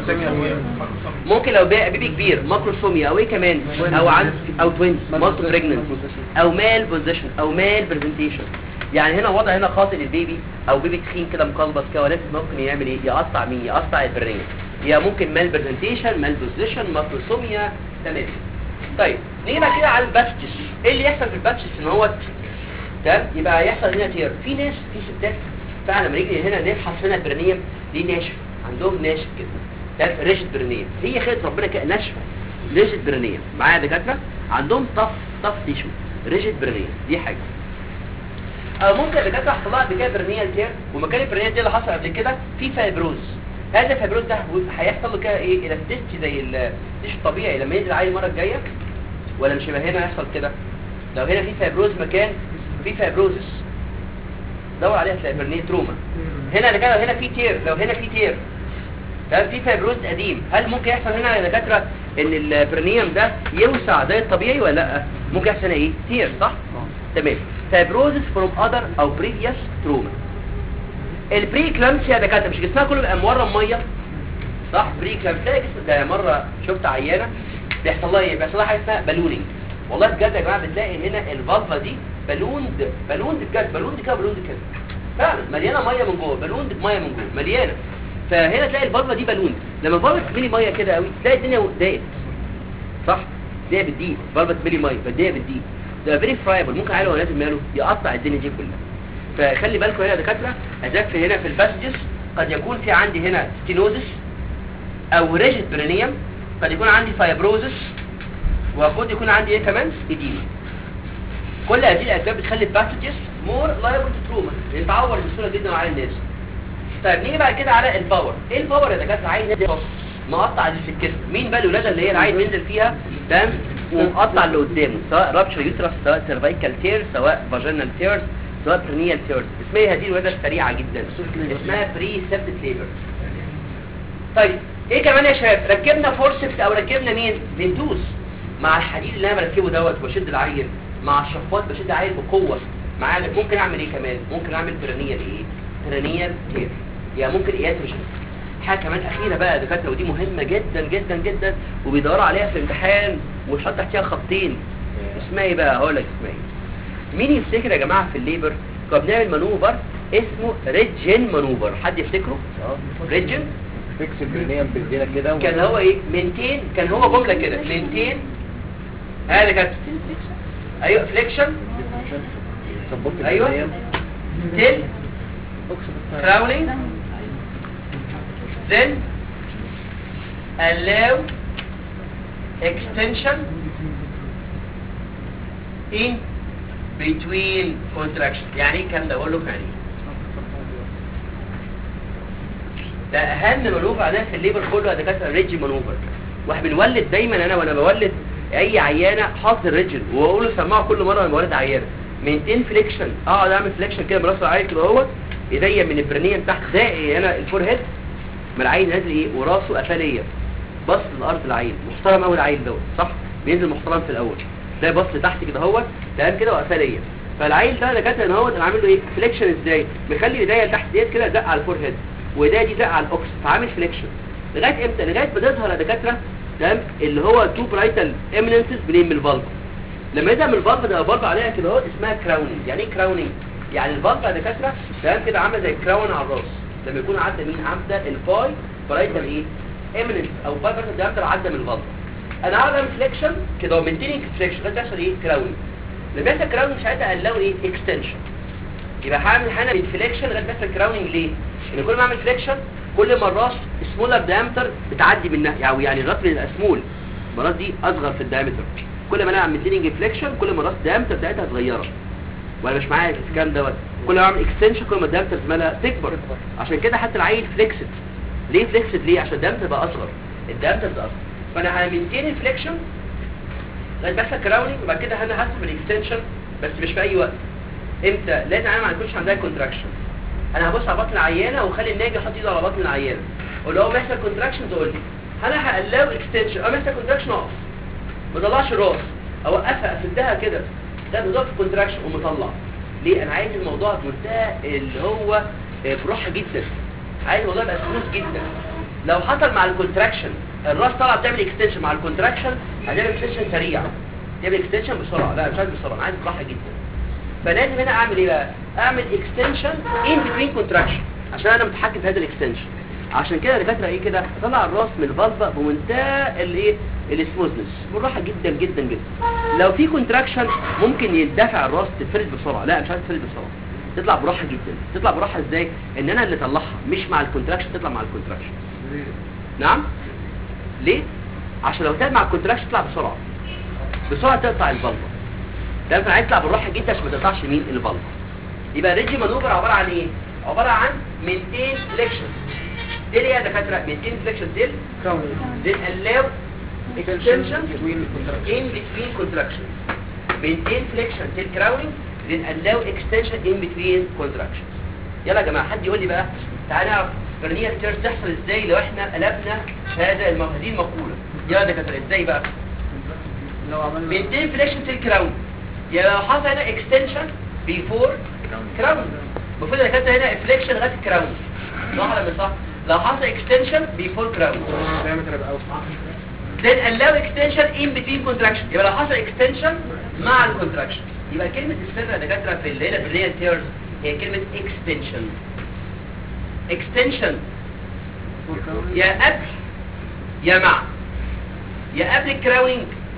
ممكن لو بقى بيبي كبير ماكروسوميا او ايه كمان او عن او توينز مالتي بريجننت او مال بوزيشن او مال برزنتيشن يعني هنا وضع هنا خاطئ للبيبي او بيبي تخين كده مقلبص كده ولكن ممكن يعمل ايه يقطع مين يقطع البرين يا ممكن مال برزنتيشن مال بوزيشن ماكروسوميا تمام طيب نيجي بقى كده على الباتشز ايه اللي يحصل في الباتشز ان هو تمام يبقى يحصل هنا تير في ناس في ستات فعلا لما نيجي هنا نفحص هنا البرينيوم دي ناشف عندهم ناشف كده ده ريجيد برينيوم هي خيط ربنا كده ناشفه ريجيد برينيوم معايا يا دكاتره عندهم طف طف تيشو ريجيد برينيوم دي حاجه او ممكن الدكاتره حصل لها قبل كده برينيال تير ومكان البرينيال تير اللي حصل قبل كده في فايبروز هذا الفايبروز ده هيحصل له كده ايه الاستيستي زي التيشو الطبيعي لما ينزل عليه المره الجايه ولا مش هيبقى هنا يحصل كده لو هنا في فايبروز مكان في فايبروزس دور عليها تلاقي برينيال تروما هنا اللي كان هنا في تير لو هنا في تير ده في فايبروز قديم هل ممكن يحصل هنا يا دكاتره ان البرينيوم ده يوسع زي الطبيعي ولا لا ممكن يحصل هنا ايه تير صح تمام فايبروزس فروم اذر او بريفيوس تروما البري كلامسيا ده كانت مش جسمها كله بيبقى مورم ميه صح بري كلامسيا جسم ده مره شفت عيانه بيحصل لها ايه بيحصل لها حاجه اسمها بالونينج والله بجد يا جماعه بتلاقي هنا الفالفا دي بالوند بالوند بجد بالوند كده بالوند كده فعلا مليانه ميه من جوه بالوند بميه من جوه مليانه فهنا تلاقي الفالفا دي بالوند لما الفالفا تملي ميه كده قوي تلاقي الدنيا ضاقت صح الدنيا بتضيق الفالفا تملي ميه فالدنيا بتضيق ده فيري فرايبل ممكن عيل وهو نازل ماله يقطع الدنيا دي كلها فخلي بالكم هنا يا دكاتره ازاك في هنا في الباسجز قد يكون في عندي هنا ستينوزس او ريجيد برينيوم قد يكون عندي فايبروزس وقد يكون عندي ايه كمان ايديما كل هذه الاسباب بتخلي الباسجز مور لايبل تو تروما يتعور بسهوله جدا على الناس طيب نيجي بعد كده على الباور ايه الباور يا دكاتره عايز نازل مقطع دي في الكتف مين بقى الولاده اللي هي العيل بينزل فيها تمام ومقطع اللي قدامه سواء رابشر يوترس سواء سيرفايكال تير سواء فاجينال تيرز سواء برينيال تيرز اسمها إيه هذه الولاده السريعه جدا اسمها بري سبت ليبر طيب ايه كمان يا شباب ركبنا فورسبس او ركبنا مين بندوس مع الحديد اللي انا بركبه دوت بشد العيل مع الشفاط بشد العيل بقوه معايا ممكن اعمل ايه كمان ممكن اعمل برينيال ايه برينيال تير يعني ممكن اياتروجين حاجه كمان اخيره بقى يا دكاتره ودي مهمه جدا جدا جدا وبيدوروا عليها في الامتحان وتحط تحتها خطين اسمها ايه بقى هقول لك اسمها ايه مين يفتكر يا جماعه في الليبر كنا بنعمل مانوفر اسمه ريجن مانوفر حد يفتكره ريجن فيكس البرينيوم بايدينا كده كان هو ايه منتين كان هو جمله كده منتين هذا كانت ايوه فليكشن سبورت ايوه البرينيوم تل crowning then allow extension in between contraction يعني ايه الكلام ده اقول لكم يعني ايه ده اهم مانوفر عندنا في الليبر كله يا دكاتره ريجي مانوفر واحنا بنولد دايما انا وانا بولد اي عيانه حاطط الريجل واقول له سمعه كل مره وانا بولد عيانه مينتين فليكشن اقعد اعمل فليكشن كده براس العين كده اهوت ايديا من البرنيه تحت زي هنا الفور هيد من العين نازل ايه وراسه قفليه بص للارض العين محترم قوي العين دوت صح بينزل محترم في الاول ده بص لتحت كده اهوت تمام كده وقفليه فالعين ده دكاتره ان هو انا عامل له ايه فليكشن ازاي مخلي ايديا تحت ديت كده زق على الفور هيد وايديا دي زق على الاوكس فعامل فليكشن لغايه امتى لغايه ما تظهر يا دكاتره تمام اللي هو تو برايتال اميننسز بنيم الفالف لما يبدا من الفالف ده الفالف عليها كده اهو اسمها كراوننج يعني ايه كراوننج يعني الفالف يا دكاتره تمام كده عامله زي كراون على الراس لما يكون عدى مين عدى الفاي برايتال ايه اميننس او فاي برايتال دايمتر عدى من الفالف انا هعمل اعمل فليكشن كده مينتيننج فليكشن ده بيحصل ايه كراوننج لما يحصل كراوننج ساعتها اقلقه ايه اكستنشن يبقى هعمل هنا من فليكشن لغايه ما يحصل كراوننج ليه ان كل ما اعمل فليكشن كل ما الراس سمولر دايمتر بتعدي منها يعني يعني الراس بيبقى سمول الراس دي اصغر في الدايمتر كل ما انا اعمل مينتيننج فليكشن كل ما الراس دايمتر بتاعتها صغيره ولا مش معايا في الكلام دوت كل ما اعمل اكستنشن كل ما الدايمتر زمالها تكبر عشان كده حتى العيل فليكسد ليه فليكسد ليه عشان الدايمتر بقى اصغر الدايمتر بقى اصغر فانا همينتين الفليكشن لغايه بس كراونينج وبعد كده انا هحسب الاكستنشن بس مش في اي وقت امتى لازم انا ما يكونش عندها كونتراكشن انا هبص على بطن العيانه واخلي الناجي يحط ايده على بطن العيانه اقول له اول ما يحصل كونتراكشن تقول لي انا هقلله اكستنشن اول ما يحصل كونتراكشن اقف ما اطلعش الراس اوقفها افدها كده ده بالظبط كونتراكشن ومطلع ليه انا عايز الموضوع بمنتهى اللي هو آه، براحه جدا عايز الموضوع يبقى سموث جدا لو حصل مع الكونتراكشن الراس طالعه بتعمل اكستنشن مع الكونتراكشن هتعمل اكستنشن سريع تعمل اكستنشن بسرعه لا مش عايز بسرعه انا عايز براحه جدا فلازم هنا اعمل ايه بقى اعمل اكستنشن ان بتوين كونتراكشن عشان انا متحكم في هذا الاكستنشن عشان كده الدكاتره ايه كده طلع الراس من الفالفا بمنتهى الايه السموثنس بالراحه جدا جدا جدا لو في كونتراكشن ممكن يندفع الراس تتفرد بسرعه لا مش عايز تتفرد بسرعه تطلع براحه جدا تطلع براحه ازاي ان انا اللي اطلعها مش مع الكونتراكشن تطلع مع الكونتراكشن نعم ليه عشان لو طلع مع الكونتراكشن تطلع بسرعه بسرعه تقطع الفالفا ده انت عايز تطلع بالراحه جدا عشان ما تقطعش مين الفالفا يبقى ريجي مانوفر عباره عن ايه عباره عن مينتين فليكشن دي ايه يا دكاتره مينتين فليكشن دي then allow extension in between contractions maintain flexion till crowning then allow extension in between contractions يلا يا جماعه حد يقول لي بقى تعالى نعرف برنيال تيرز تحصل ازاي لو احنا قلبنا هذا الم- هذه المقوله يلا يا دكاتره ازاي بقى لو عملنا maintain flexion till crowning يعني لو حصل هنا extension before crowning المفروض يا دكاتره هنا flexion لغايه crowning صح ولا مش صح لو حصل extension before crowning الدايمتر يبقى اوسع then allow extension in between contraction يبقى لو حصل extension مع الكونتراكشن يبقى كلمة السر يا دكاترة في الليلة في الليلة تيرز هي كلمة extension extension يا قبل يا مع يا قبل الكراونينج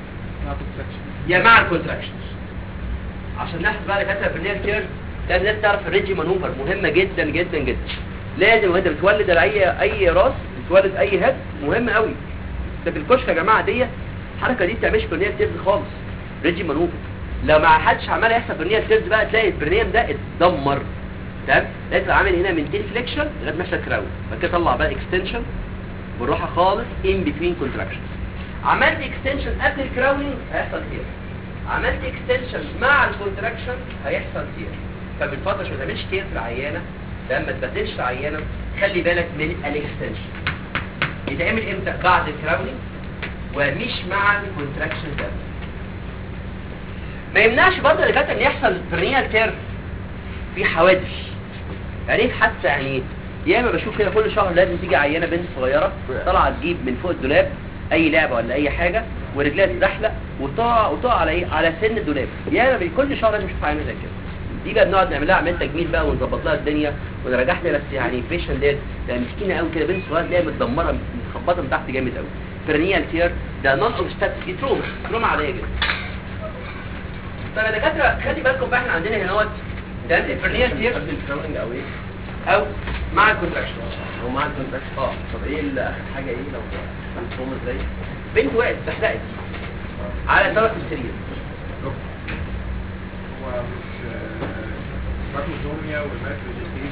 يا مع الكونتراكشن عشان نحسب بقى دكاترة في الليلة تيرز لازم لازم تعرف الريجي مانوفر مهمة جدا جدا جدا لازم وانت بتولد اي اي راس بتولد اي هيد مهم قوي ده في الكشك يا جماعه دي الحركه دي بتعملش برنيال تيرز خالص ريجي مانوفر لو ما حدش عمال يحصل برنيال تيرز بقى تلاقي البرنيال ده اتدمر تمام لازم عامل هنا من تين فليكشن لغايه ما يحصل كراون بعد كده طلع بقى اكستنشن بالراحه خالص ان بتوين كونتراكشن عملت اكستنشن قبل الكراونينج هيحصل كده عملت اكستنشن مع الكونتراكشن هيحصل كده فبالفتره عشان ما تعملش كتير في العيانه لما تبهدلش العيانه خلي بالك من الاكستنشن يتعمل امتى بعد الكراونينج ومش مع الكونتراكشن ده ما يمنعش برضه اللي فات ان يحصل برنيال تير في حوادث يعني ايه حادثه يعني ايه يا اما بشوف كده كل شهر لازم تيجي عينه بنت صغيره طالعه تجيب من فوق الدولاب اي لعبه ولا اي حاجه ورجليها تتزحلق وتقع وتقع على ايه على سن الدولاب يا اما كل شهر لازم اشوف عينه زي كده دي بقى بنقعد نعمل لها عمليه تجميل بقى ونظبط لها الدنيا ونرجح لها بس يعني فيشن ديت ده مسكينه قوي كده بنت صغيره تلاقيها متدمره متخبطه من تحت جامد قوي برينيال تير ده نون اوبستاتيك دي تروما تروما عاديه جدا طب يا دكاتره خلي بالكم بقى احنا عندنا هنا اهوت ده البرينيال تير قبل الكراوننج او ايه او مع الكونتراكشن هو مع الكونتراكشن اه طب ايه ال- اخر حاجه ايه لو التروما ازاي بنت وقعت اتزحلقت على طرف السرير هو مش باكوزوميا والماكروجيستيريك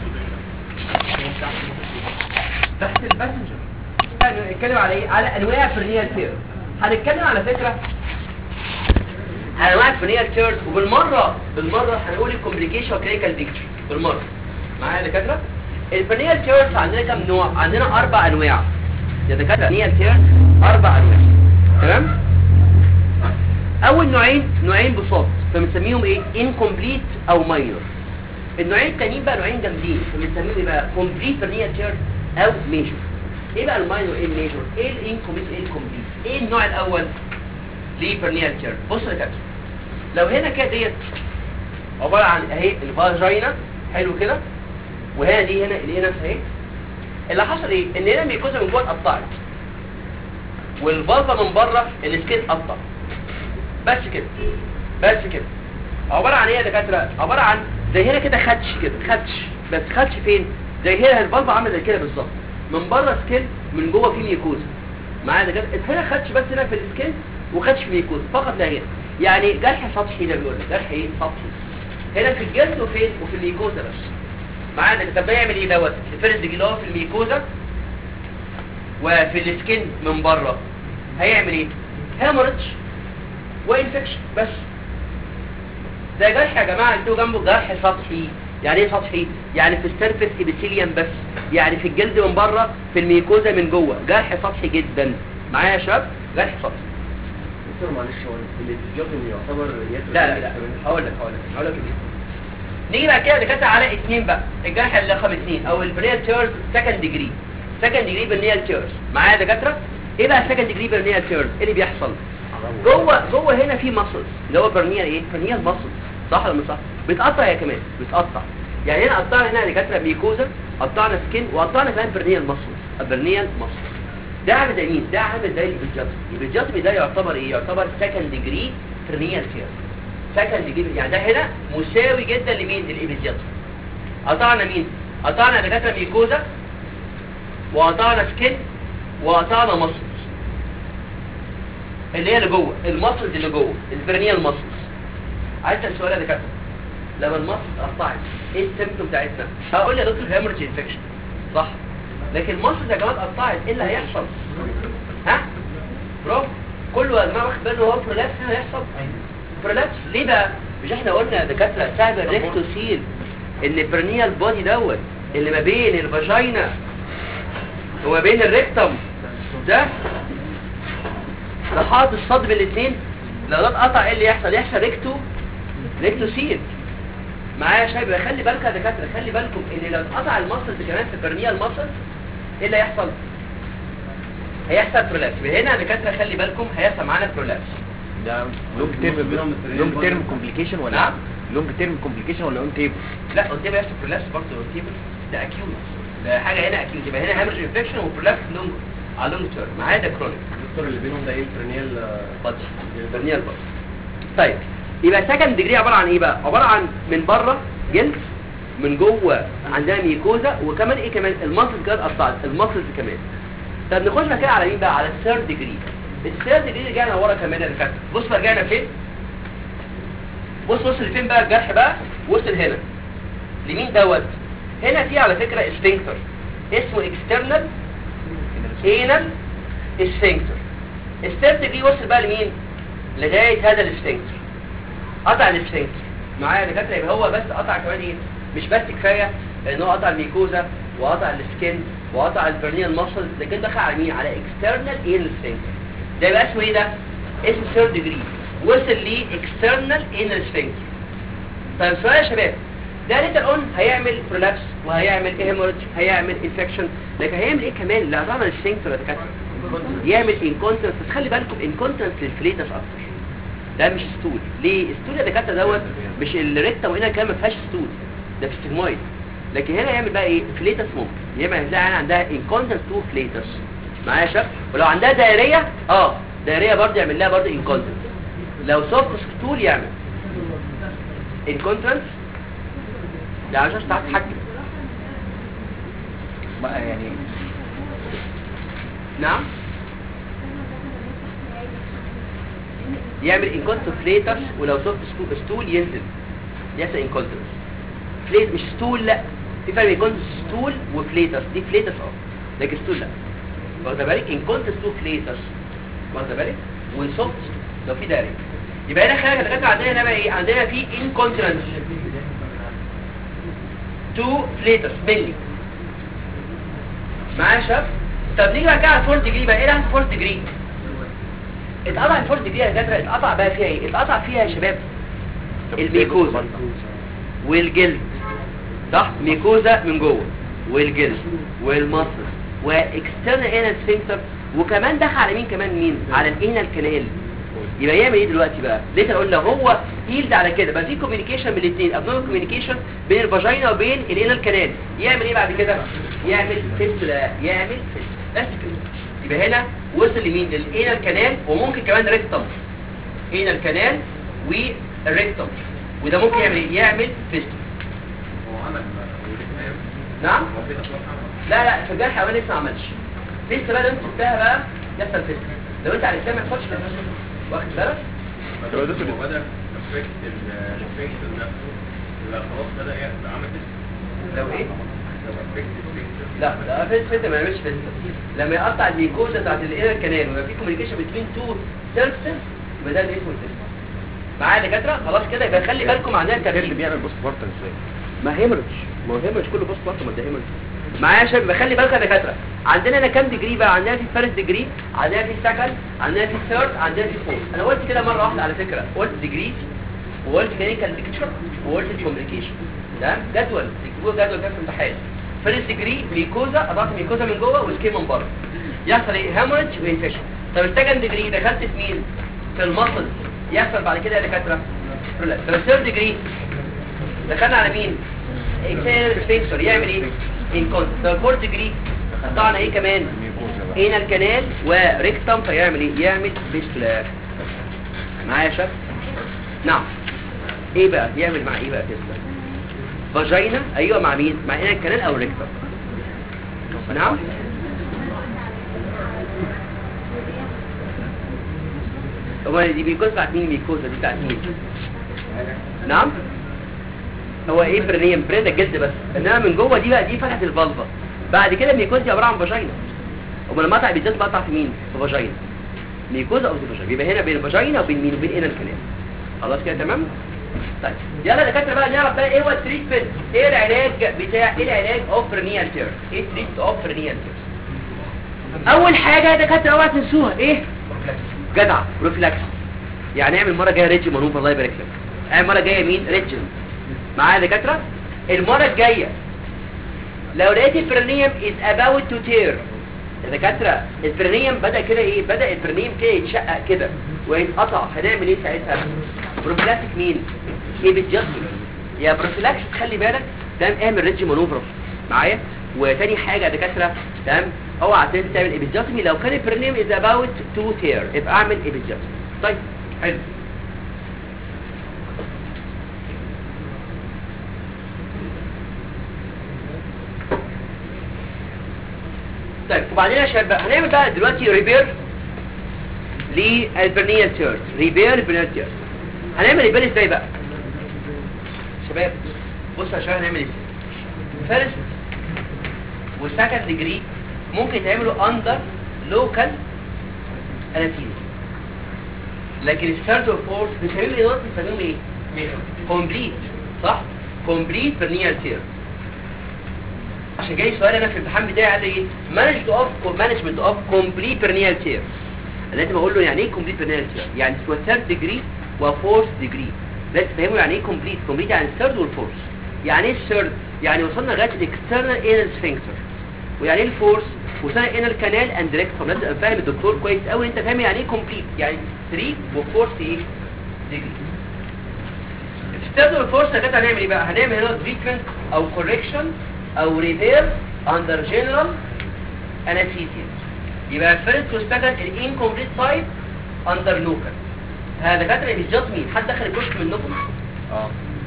تحت الباسنجر هنتكلم على ايه على انواع فرنيال تير هنتكلم على فكره على انواع فرنيال تيرز وبالمره بالمره هنقول الكومبليكيشن كلينيكال بيكتشر بالمره معايا يا دكاتره الفرنيال تيرز عندنا كام نوع عندنا اربع انواع يا دكاتره فرنيال تيرز اربع انواع تمام اول نوعين نوعين بساط فبنسميهم ايه incomplete او minor النوعين التانيين بقى نوعين جامدين بنسميهم ايه بقى complete فرنيال تيرز او ميجور ايه بقى الماينور ايه الميجور ايه الانكومبليت ايه الكومبليت ايه النوع الاول لبرنيال تيرن بص يا كابتن لو هنا كده ديت عباره عن اهي الفاجينا حلو كده وهنا دي هنا الانس اهي اللي حصل ايه ان هنا الميكوزا من جوه اتقطعت والفالفا من بره السكين اتقطع بس كده بس كده عباره عن ايه يا دكاتره عباره عن زي هنا كده خدش كده خدش بس خدش فين زي هنا الفالفا عامله زي كده بالظبط من بره سكين من جوه في ميكوزا معايا ده هنا خدش بس هنا في السكين وخدش في ميكوزا فقط لا غير يعني جرح سطحي ده بيقول لك جرح ايه سطحي هنا في الجلد وفين وفي الميكوزا بس معايا ده طب ده يعمل ايه دوت الفرز اللي هو في الميكوزا وفي السكين من بره هيعمل ايه هيموريدج وانفكشن بس ده جرح يا جماعه انتوا جنبه جرح سطحي يعني ايه سطحي يعني في السيرفيس ابيثيليوم بس يعني في الجلد من بره في الميكوزا من جوه جرح سطحي جدا معايا يا شباب جرح سطحي دكتور معلش هو الفيزيوتومي يعتبر ياترو لا لا لا هقول لك هقول لك هقول لك نيجي بقى كده دكاتره على اثنين بقى الجرح اللي رقم اثنين او البريال تيرز سكند ديجري سكند ديجري برنيال تيرز معايا يا دكاتره ايه بقى سكند ديجري برنيال تيرز ايه اللي بيحصل جوه جوه هنا في ماسلز اللي هو برنيال ايه برنيال ماسلز صح ولا مش صح بتقطع يا كمان بتقطع يعني هنا قطعنا هنا يا دكاتره ميكوزا قطعنا سكين وقطعنا كمان برنيال ماسلز برنيال ماسلز ده عامل زي مين ده عامل زي البيجاتومي البيجاتومي ده يعتبر ايه يعتبر سكند ديجري برنيال تيرز سكند ديجري يعني ده هنا مساوي جدا لمين للإبيزياتومي قطعنا مين قطعنا دكاتره ميكوزا وقطعنا سكين وقطعنا ماسلز اللي هي اللي جوه الماسلز اللي جوه البرنيال ماسلز عايز اسال سؤال يا دكاتره لما الماسلز اتقطعت ايه السيمبتوم بتاعتنا هقول يا دكتور هيموريدج انفكشن صح لكن الماسلز يا جماعه اتقطعت ايه اللي هيحصل ها برافو كله يا جماعه واخد باله هو برولابس هنا هيحصل برولابس ليه بقى مش احنا قلنا يا دكاتره سبب الريكتوسيل ان البرنيال بودي دوت اللي ما بين الفاجينا وما بين الريكتم ده لحاط الصدر الاثنين لو ده اتقطع ايه اللي يحصل يحصل ريكتو ريكتوسيل معايا يا شباب خلي بالكم يا دكاتره خلي بالكم ان لو اتقطع المسلز كمان في البرنيال ماسل ايه اللي هيحصل هيحصل برولابس هنا يا دكاتره خلي بالكم هيحصل معانا برولابس ده لونج تيرم لونج تيرم كومبليكيشن ولا نعم. لونج تيرم كومبليكيشن ولا اون تيبل لا قدام يحصل برولابس برضه قدام ده اكيوت ده حاجه هنا اكيوت يبقى هنا هامرج انفكشن وبرولابس لونج على لونج تيرم معايا ده كرونيك الدكتور اللي بينهم ده ايه البرينيال بادي برنيال بادي طيب يبقى سكند ديجري عباره عن ايه بقى عباره عن من بره جلد من جوه عندنا ميكوزا وكمان ايه كمان الماسل كده اتقطعت الماسلز كمان طب نخش بقى كده على مين بقى على الثيرد ديجري الثيرد ديجري رجعنا ورا كمان يا دكاتره بص بقى رجعنا فين بص وصل لفين بقى الجرح بقى وصل هنا لمين دوت هنا في على فكره اسفنكتر اسمه اكسترنال انال اسفنكتر الثيرد ديجري وصل بقى لمين لغايه هذا الاسفنكتر قطع الاسفنكتر معايا يا دكاتره يبقى هو بس قطع كمان ايه مش بس كفايه ان هو قطع الميكوزا وقطع السكين وقطع البرنيال ماسلز لكن دخل على مين على اكسترنال انال سفنكتر ده يبقى اسمه ايه ده اسمه ثيرد ديجري وصل ليه اكسترنال انال سفنكتر طيب سؤال يا شباب ده ليتر اون هيعمل برولابس وهيعمل هيموريدج هيعمل انفكشن لكن هيعمل ايه كمان لا طبعا السفنكتر يا دكاتره يعمل انكونتنس بس خلي بالكم انكونتنس للفليتس اكتر ده مش ستول ليه ستول يا دكاتره دوت مش الريكتا وهنا كمان ما فيهاش ستول ده في ستيجمويد لكن هنا يعمل بقى ايه فليتس ممكن يبقى هتلاقي يعني عندها انكونتنس تو فليتس معايا يا شباب ولو عندها دايريه اه دايريه برضه يعمل لها برضه انكونتنس لو سوفت ستول يعمل انكونتنس ده عشان تعرف تحكم بقى يعني نعم يعمل انكونتنس فليتس ولو سوفت ستول, ستول ينزل يحصل انكونتنس فليت مش ستول لا في فرق بين كونتنس ستول وفليتس دي فليتس اه لكن ستول لا واخد بالك انكونتنس تو فليتس واخد بالك وسوفت لو في دايركت يبقى هنا خلينا لغايه عندنا هنا بقى ايه عندنا في انكونتنس تو فليتس ملي معايا يا شباب طب نيجي بقى كده على الفورس ديجري بقى ايه ده الفورس ديجري اتقطع الفورس ديجري يا دكاتره اتقطع بقى فيها ايه اتقطع فيها يا شباب الميكوزا والجلد صح ميكوزا من جوه والجلد والمصل واكسترنال انال سفنكتر وكمان دخل على مين كمان مين على الانال كانال يبقى يعمل ايه دلوقتي بقى ليه اقول لو هو هيلد على كده بقى في كوميونيكيشن بين الاثنين ابنورمال كوميونيكيشن بين الفاجينا وبين الانال كانال يعمل ايه بعد كده يعمل فيستولا يعمل فيستولا بس كده يبقى هنا وصل لمين للانال كانال وممكن كمان ريكتم انال كانال والريكتم وده ممكن يعمل ايه يعمل فيستولا هو عمل وليه نعم هو كده خلاص عمل لا لا في الجرح الحيواني لسه ما عملش لسه بقى لو انت سبتها بقى يحصل فيستولا لو انت عرفتها ما يحصلش فيستولا واخد بالك بس هو بدأ افكت الفيكتور نفسه لا خلاص بدأ يعمل عمل لو ايه لو افكت الفيكتور لا لا فيس فيس ما يعملش فيس لما يقطع الميكوزا بتاعت الانر كانال ويبقى في كوميونيكيشن بين تو سيرفيسز يبقى ده اللي اسمه الفيس معايا يا دكاتره خلاص كده يبقى خلي بالكم عندنا اللي ترتيب بيعمل بوست بارتن ازاي ما هيمرج ما هو هيمرج كله بوست بارتم ده هيمرج معايا يا شباب يبقى خلي بالك يا دكاتره عندنا هنا كام ديجري بقى عندنا في فيرست ديجري عندنا في سكند عندنا في ثيرد عندنا في فورث انا قلت كده مره واحده على فكره قلت ديجري وقلت كلينيكال بيكتشر وقلت كوميونيكيشن تمام جدول تكتبوه جدول كده في الامتحان فيرست ديجري ميكوزا قطعت ميكوزا من جوه وسكين من بره يحصل ايه هيموريدج وانفكشن طب السكند ديجري دخلت في مين في المصل يحصل بعد كده يا دكاتره لا طب الثيرد ديجري دخلنا على مين اكسير سفنكتور يعمل ايه انكونت طب الفورث ديجري قطعنا ايه كمان ميكوزا بقى هنا الكنال وريكتم فيعمل ايه يعمل فيستولا معايا يا شباب نعم ايه بقى يعمل مع ايه بقى فيستولا فاجينا ايوه مع مين مع هنا الكنال او الريكتم نعم هو دي بيكوز بتاعت مين ميكوزا دي بتاعت مين نعم هو ايه برينيم برين ده الجلد بس انما من جوه دي بقى دي فتحه الفالفا بعد كده الميكوز دي عباره عن فاجينا امال المقطع بالذات بقطع في مين في فاجينا ميكوزا او فاجينا يبقى هنا بين فاجينا وبين مين وبين هنا الكلام خلاص كده تمام طيب يلا يا دكاتره بقى نعرف بقى ايه هو التريتمنت ايه العلاج بتاع ايه العلاج اوف برينيال تير ايه التريتمنت اوف برينيال تير اول حاجه يا دكاتره اوعى تنسوها ايه جدع ريفلكس يعني اعمل مره جايه ريدج مانوفر الله يبارك لك اعمل مره جايه مين ريدج معايا يا دكاتره المره الجايه لو لقيت البرنيوم is about to tear يا دكاتره البرنيوم بدا كده ايه بدا البرنيوم كده يتشقق كده ويتقطع هنعمل ايه ساعتها بروفيلاكتيك مين ايه بتجسم يا بروفيلاكس خلي بالك تمام اعمل ريدج مانوفر معايا وتاني حاجه يا دكاتره تمام اوعى تنسى تعمل ايبيجاسمي لو كان البرنيوم is about to tear يبقى اعمل ايبيجاسمي طيب حلو طيب وبعدين يا شباب بقى هنعمل بقى دلوقتي ريبير للبرنيال تيرت ريبير للبرنيال تيرت هنعمل ريبير ازاي بقى شباب بصوا يا شباب هنعمل ازاي فيرست وسكند ديجري ممكن تعملوا اندر لوكال انستيزيا لكن الثيرد والفورث بنسميهم ايه دول بنسميهم ايه كومبليت صح كومبليت برنيال تيرت عشان جاي سؤال انا في الامتحان بتاعي قال لي ايه مانجمنت اوف مانجمنت اوف كومبليت برنيال تير لازم اقول له يعني ايه كومبليت برنيال تير يعني تو ثيرد ديجري وفورث ديجري لازم تفهموا يعني ايه كومبليت كومبليت يعني الثيرد والفورث يعني ايه الثيرد يعني وصلنا لغايه الاكسترنال انال سفنكتر ويعني ايه الفورس وصلنا انال كانال اند ريكتوم لازم تبقى فاهم الدكتور كويس قوي انت فاهم يعني ايه كومبليت يعني 3 وفورس ايه ديجري الستيرد والفورس ده كده هنعمل ايه بقى هنعمل هنا تريتمنت او كوركشن او ريبير اندر جنرال انستيزيا يبقى فيرست وسكند الانكمبليت سايد اندر لوكال هذا دكاتره بيجات مين حد دخل الكشك منكم اه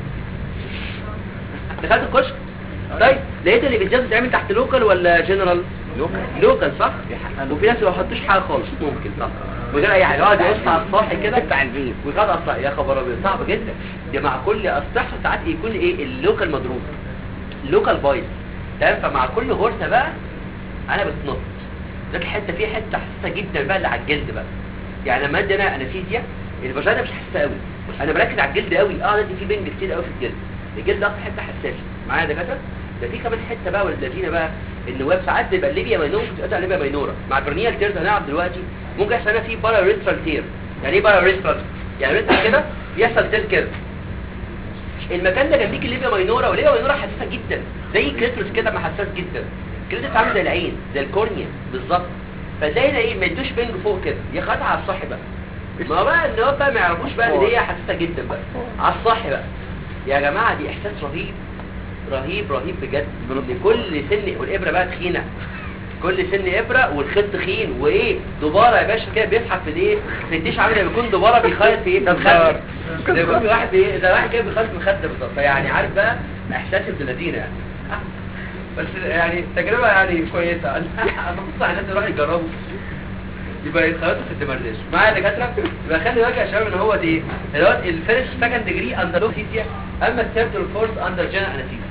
دخلت الكشك طيب لقيت اللي بيتجاز بتعمل تحت لوكال ولا جنرال لوكال لوكال صح بيحققوا. وفي ناس ما بيحطوش حاجه خالص ممكن صح من غير اي حاجه يقعد يقص على السطح كده بتاع البيت ويقعد اصلا يا خبر ابيض صعب جدا ده مع كل اصل ساعات يكون ايه اللوكال مضروب اللوكال بايظ تمام فمع كل غرزه بقى انا بتنط ده الحته فيه حته حساسه جدا بقى اللي على الجلد بقى يعني لما ادي انا انستيزيا الفاجينا مش حساسه قوي انا بركز على الجلد قوي اه دي في بنج كتير قوي في الجلد الجلد اكتر حته حساسه معايا يا دكاتره ده في كمان حته بقى والذين بقى النواب ساعات بيبقى الليبيا ماينور ممكن تقطع ليبيا ماينورا مع برنيال تيرز هنعرف دلوقتي ممكن يحصل هنا في بارا ريسترال تير يعني ايه بارا ريسترال يعني ريسترال كده بيحصل تير كده المكان ده جنبيك الليبيا ماينورا والليبيا ماينورا حساسه جدا زي كريتروس كده ما حساس جدا كريتروس عامل زي العين زي الكورنيا بالظبط فتلاقي هنا ايه ما يدوش بنج فوق كده يخدع على الصح بقى ما هو بقى ان هو بقى ما يعرفوش بقى ان هي حساسه جدا بقى على الصح بقى يا جماعه دي احساس رهيب رهيب رهيب بجد ان كل سن والابره بقى تخينه كل سن ابره والخيط تخين وايه دباره يا باشا كده بيسحب في الايه في الديش عامل زي ما يكون دباره بيخيط في ايه في مخده زي ما يكون في واحد ايه ده واحد كده بيخيط في مخده بالظبط فيعني عارف بقى احساس ابن الذين يعني بس يعني تجربه يعني كويسه انا ببص على الناس يروحوا يجربوا يبقى يتخيطوا في الدمرداش معايا دكاتره يبقى خلي بالك يا شباب ان هو دي اللي هو الفيرست سكند ديجري اندر لوكسيتيا اما الثيرد والفورث اندر جنرال انستيزيا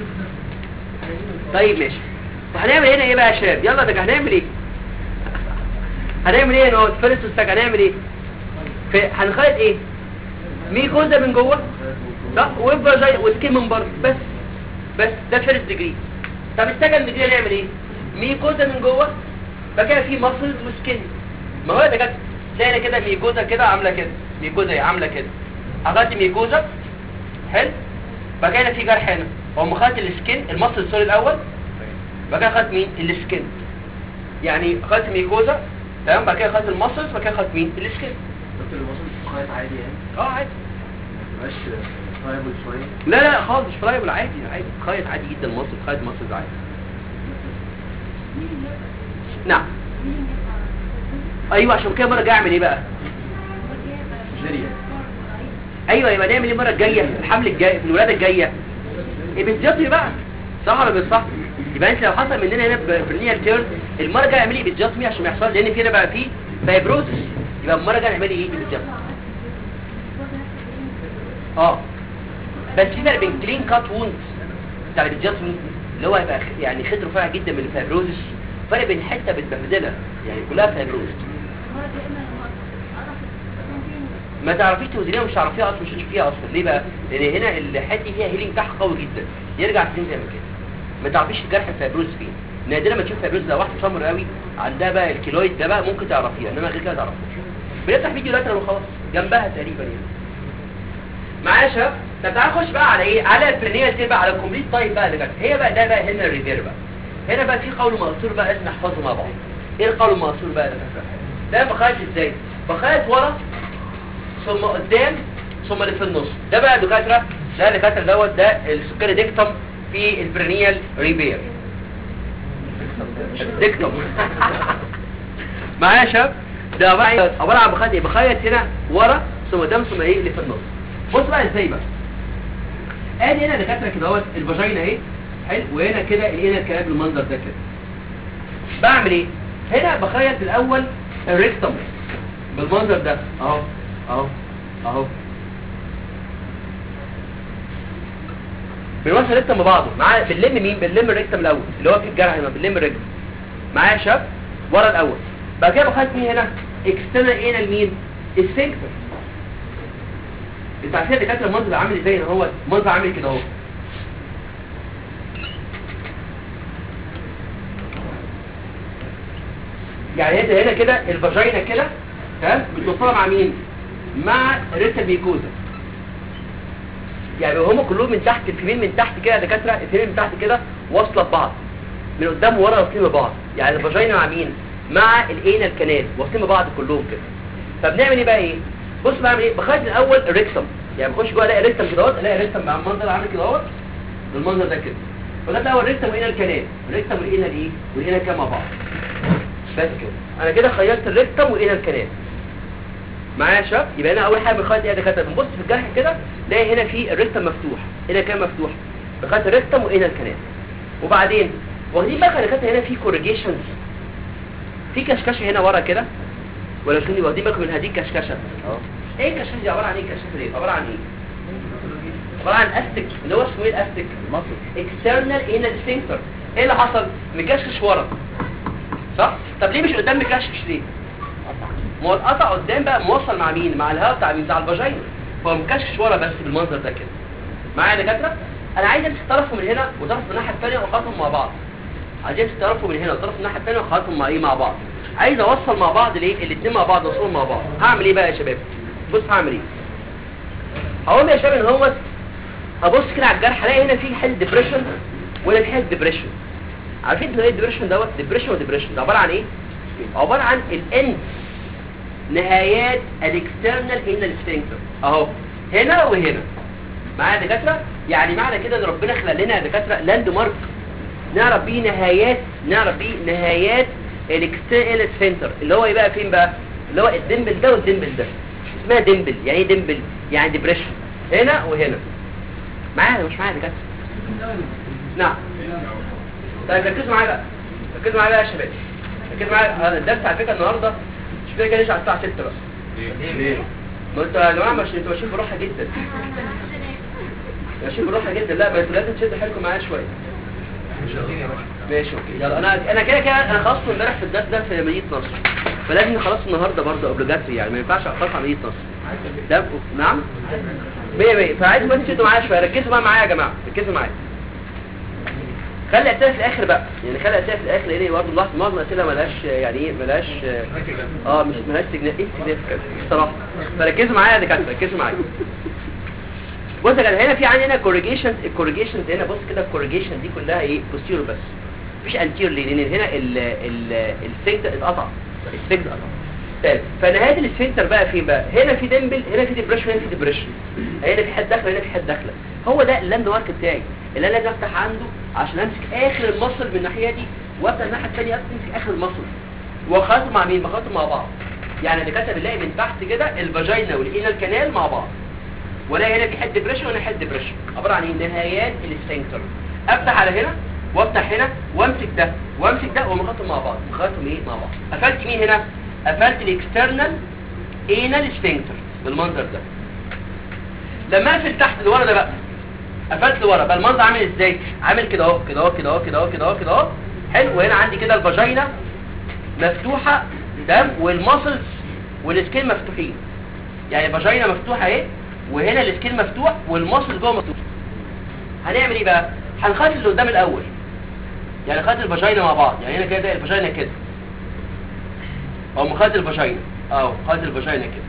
طيب ماشي وهنعمل هنا ايه بقى يا شباب يلا ده هنعمل ايه هنعمل ايه هنا فيرست والسكند هنعمل ايه في هنخيط ايه ميكوزا من جوه صح ويبقى زي وسكين من بره بس بس ده فيرست ديجري طب السكند ديجري هنعمل ايه ميكوزا من جوه بقى كده في ماسلز وسكين ما هو ده كده تلاقي كده ميكوزا كده عامله كده ميكوزا هي عامله كده اخدت ميكوزا حلو بقى كده في جرح هنا هو خدت السكين المصل سوري الاول بقى كده خدت مين السكين يعني خدت ميكوزا تمام بقى كده خدت المصل بقى كده خدت مين السكين دكتور الوصل خيط عادي يعني اه عادي مبقاش فايبل شويه لا لا خالص مش فرايبل عادي عادي خيط عادي جدا مصل خيط مصل عادي نعم ايوه عشان كده مره جاي اعمل ايه بقى جيريا ايوه يبقى نعمل ايه المره الجايه في الحمل الجاي في الولاده الجايه ابتجاطي بقى صح ولا مش صح يبقى انت لو حصل مننا هنا برنيال تيرن المره الجايه اعملي ابتجاطي عشان ما يحصل لان في هنا بقى في فايبروزس يبقى المره الجايه نعملي ايه ابتجاطي اه بس في فرق بين كلين كات ووند بتاع الابتجاطي اللي هو هيبقى خ- يعني خد رفيع جدا من الفايبروزس فرق بين حته متبهدله يعني كلها فايبروزس ما تعرفيش توزنيها مش تعرفيها اصلا مش هتشوفيها اصلا ليه بقى لان هنا الحته دي فيها هيلينج تحت قوي جدا يرجع سنين زي ما كده ما تعرفيش الجرح الفيبروز فين نادرا ما تشوف فيبروز لو واحده سمر قوي عندها بقى الكيلويد ده بقى ممكن تعرفيها انما غير كده ما تعرفوش بنفتح فيديو لاترال وخلاص جنبها تقريبا يعني معايا يا شباب طب تعالى نخش بقى على ايه على البرنيال تير بقى على الكومبليت تايب بقى اللي جت هي بقى ده بقى هنا الريفير بقى هنا بقى في قول مقصور بقى لازم نحفظه مع بعض ايه القول المقصور بقى ده ده بخيط ازاي بخيط ورا ثم قدام ثم اللي في النص ده بقى دكاتره ده دكاتره دوت ده السكري ديكتوم في البرينيال ريبير ديكتوم معايا يا شباب ده بقى إيه؟ عباره عن بخيط ايه بخيط هنا ورا ثم قدام ثم ايه اللي في النص بص بقى ازاي بقى ادي هنا دكاتره كده اهوت الفاجينا اهي حلو وهنا كده هنا الكلام بالمنظر ده كده بعمل ايه هنا بخيط الاول الريكتوم بالمنظر ده اهو اهو اهو بنوصل الريكتم ببعضه معاه بنلم مين بنلم الريكتم الاول اللي هو في الجرح هنا بنلم الريكتم معايا يا شباب ورا الاول بعد كده بخيط مين هنا اكسترنال انال مين السفنكتر انت عارفين الدكاتره المنظر عامل ازاي هنا هو منظر عامل كده اهو يعني انت هنا كده الفاجينا كده تمام متوصله مع مين مع ريتا ميكوزا يعني هم كلهم من تحت الفيمين من تحت كده يا دكاتره الفيمين من تحت كده واصله ببعض من قدام وورا واصلين ببعض يعني الفاجينا مع مين مع الانال كانال واصلين ببعض كلهم كده فبنعمل ايه بقى ايه بص بعمل ايه بخرج الاول الريكتم يعني بخش جوه الاقي الريكتم كده اهوت الاقي الريكتم مع المنظر عامل كده اهوت بالمنظر ده كده فده الاول الريكتم والانال كانال الريكتم والانال ايه والانال كده مع بعض بس كده انا كده خيطت الريكتم والانال كانال معايا يا شباب يبقى انا اول حاجه بخيط ايه يا دكاتره بنبص في الجرح كده نلاقي هنا في الريكتم مفتوح هنا كان مفتوح بخيط الريكتم وهنا الكنال وبعدين واخدين بالك يا دكاتره هنا في كورجيشنز في كشكشه هنا ورا كده ولا شو واخدين بالكم من هذه الكشكشه اه ايه الكشكشه دي عباره عن ايه الكشكشه دي عباره عن ايه عباره عن استك اللي هو اسمه ايه الاستك المصل اكسترنال انال سفنكتر ايه اللي حصل مكشكش ورا صح طب ليه مش قدام مكشكش ليه ما هو القطع قدام بقى موصل مع مين مع الهواء بتاع مين بتاع الفاجينا فهو مكشكش ورا بس بالمنظر ده كده معايا يا دكاتره انا عايز امسك طرفه من هنا وطرف من الناحيه الثانيه واخلطهم مع بعض عايز امسك طرفه من هنا وطرف من الناحيه الثانيه واخلطهم مع ايه مع بعض عايز اوصل مع بعض ليه الاثنين مع بعض اوصلهم مع بعض هعمل ايه بقى يا شباب بص هعمل ايه هقوم يا شباب ان هو ابص كده على الجرح الاقي هنا في حته ديبريشن وهنا في حته ديبريشن عارفين ايه الديبريشن دوت ديبريشن وديبريشن ده عباره عن ايه عباره عن الاند نهايات الاكسترنال انال سفنكتر اهو هنا وهنا معايا يا دكاتره يعني معنى كده ان ربنا خلق لنا يا دكاتره لاند مارك نعرف بيه نهايات نعرف بيه نهايات الاكسترنال سفنكتر اللي هو يبقى فين بقى اللي هو الدمبل ده والدمبل ده اسمها دمبل يعني ايه دمبل يعني ديبريشن هنا وهنا معايا ولا مش معايا يا دكاتره نعم طيب ركزوا معايا بقى ركزوا معايا بقى يا شباب ركزوا معايا أنا الدرس على فكره النهارده مش فاكر كان على الساعه 6 بقى ليه؟ ما انتوا يا جماعه مش انتوا ماشيين بالراحه جدا ماشيين بالراحه جدا لا ما انتوا لازم تشدوا حيلكم معايا شويه ماشي اوكي يلا انا انا كده كده انا خلصت امبارح في الدرس ده في مدينه نصر فلازم نخلص النهارده برضه اوبليجاتري يعني ما ينفعش اخلص على مدينه نصر ده نعم مية مية فعايز بس تشدوا معايا شويه ركزوا بقى معايا يا جماعه ركزوا معايا خلي الاسئله في الاخر بقى يعني خلي الاسئله في الاخر لان برضه ملاحظ معظم الاسئله ملهاش يعني ايه ملهاش اه مش ملهاش سجن ايه significant الصراحه فركزوا معايا يا دكاتره ركزوا معايا بص يا جدع هنا في عندنا كوريجيشنز الكوريجيشنز هنا بص كده الكوريجيشن دي كلها ايه بوستيرور بس مفيش انتيرور لان هنا ال ال السفنكتر اتقطع السفنكتر اتقطع طيب فنهايه السفنكتر بقى فين بقى هنا في ديمبل هنا في ديبريشن هنا في ديبريشن هنا في حد داخله هنا في حد داخله هو ده اللاند مارك بتاعي اللي انا لازم افتح عنده عشان امسك اخر المصل من الناحيه دي وابدا الناحيه الثانيه امسك اخر المصل واخلطهم مع مين بخلطهم مع بعض يعني الدكاتره بنلاقي من تحت كده الفاجينا والانال كانال مع بعض ولا هنا في حد ديبريشن وهنا حد ديبريشن عباره عن ايه نهايات السفنكتر افتح على هنا وافتح هنا وامسك ده وامسك ده ومخاطهم مع بعض مخاطهم ايه مع بعض قفلت مين هنا قفلت الاكسترنال انال سفنكتر بالمنظر ده لما اقفل تحت لورا ده بقى قفلت لورا بقى المنظر عامل ازاي عامل كده اهو كده اهو كده اهو كده اهو كده اهو كده اهو حلو وهنا عندي كده الفاجينا مفتوحه تمام والماسلز والسكين مفتوحين يعني الفاجينا مفتوحه اهي وهنا السكين مفتوح والماسل جوه مفتوح هنعمل ايه بقى هنخلي اللي قدام الاول يعني خدت الفاجينا مع بعض يعني هنا كده الفاجينا كده او مخدت الفاجينا اهو خدت الفاجينا كده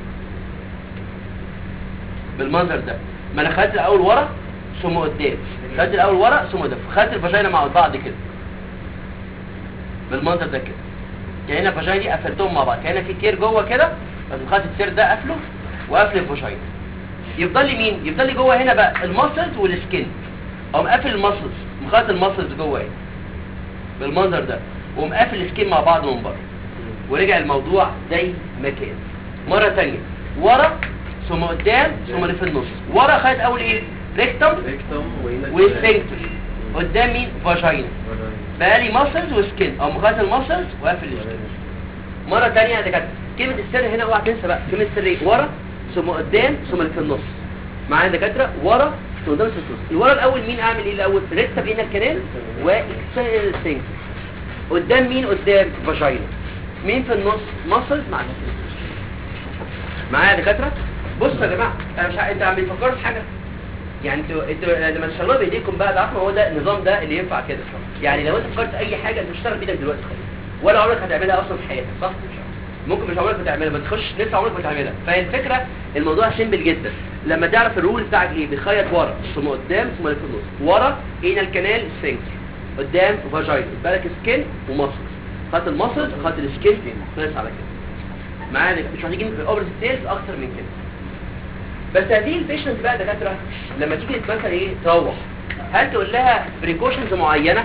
بالمنظر ده ما انا خدت الاول ورا ثم قدام خدت الاول ورا ثم قدام خدت الفاجينا مع بعض كده بالمنظر ده كده يعني هنا الفاجينا دي قفلتهم مع بعض يعني هنا في تير جوه كده بس خدت التير ده قفله وقفل الفاجينا يفضل لي مين يفضل لي جوه هنا بقى الماسلز والسكين اقوم قافل الماسلز مخاط الماسلز جوه اهي بالمنظر ده وقوم قافل السكين مع بعض من بره ورجع الموضوع زي ما كان مره ثانيه ورا ثم قدام ثم اللي في النص ورا خدت اول ايه ريكتم ريكتوم وسفنكتر قدام مين فاجينا بقى لي ماسلز وسكين او مخاط الماسلز وقافل السكين مره ثانيه ده كانت كلمه السر هنا اوعى تنسى بقى كلمه السر ايه ورا ثم قدام ثم اللي في النص معايا يا دكاتره ورا ثم قدام ثم في النص الورا الاول مين اعمل ايه الاول ريكتم هنا الكنال واكسترنال سفنكتر قدام مين قدام فاجينا مين في النص ماسلز مع السكين معايا يا دكاتره بصوا يا جماعه انا مش ع- انت عم بتفكروا في حاجه يعني انتوا انتوا لما تشتغلوا بايديكم بقى ده هو ده النظام ده اللي ينفع كده يعني لو انت فكرت في اي حاجه انت مش هتشتغل بايدك دلوقتي خالص ولا عمرك هتعملها اصلا في حياتك صح ممكن مش عمرك بتعملها ما تخش نفس عمرك بتعملها فهي الفكره الموضوع سيمبل جدا لما تعرف الرول بتاعك ايه بتخيط ورا ثم قدام ثم في النص ورا اين الكنال سفنكتر قدام فاجينا بالك سكين ومصل خط المصل خط السكين خلص على كده معانا مش محتاجين في اوفر ديتيلز اكتر من كده بس هذه البيشنت بقى دكاتره لما تيجي مثلا ايه تروح هل تقول لها بريكوشنز معينه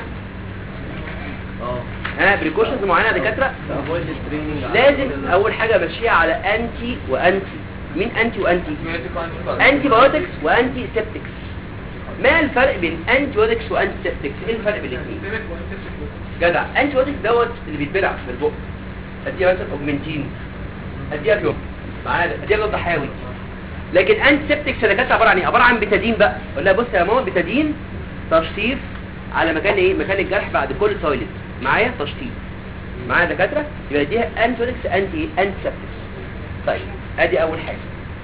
اه ها بريكوشنز معينه يا دكاتره افويد ستريننج لازم اول حاجه ماشيه على انتي وانتي مين انتي وانتي انتي بايوتكس وانتي سيبتكس ما الفرق بين انتي بايوتكس وانتي سيبتكس ايه الفرق بين الاثنين جدع انتي بايوتكس دوت اللي بيتبلع في البق اديها مثلا اوجمنتين اديها بيوم معايا اديها ضد حيوي لكن انتي سيبتكس اللي كانت عباره عن ايه عباره عن بتادين بقى اقول لها بص يا ماما بتادين تشطيف على مكان ايه مكان الجرح بعد كل تويلت معايا تشطيف معايا يا دكاتره يبقى دي انتي بايوتكس انتي ايه انتي سيبتكس طيب ادي اول حاجه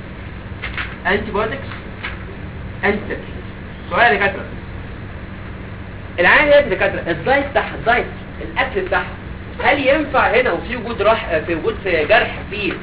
انتي بايوتكس انتي سيبتكس سؤال يا دكاتره العيان يا دكاتره الدايت بتاعها الدايت الاكل بتاعها هل ينفع هنا وفي وجود راح في وجود في جرح فيه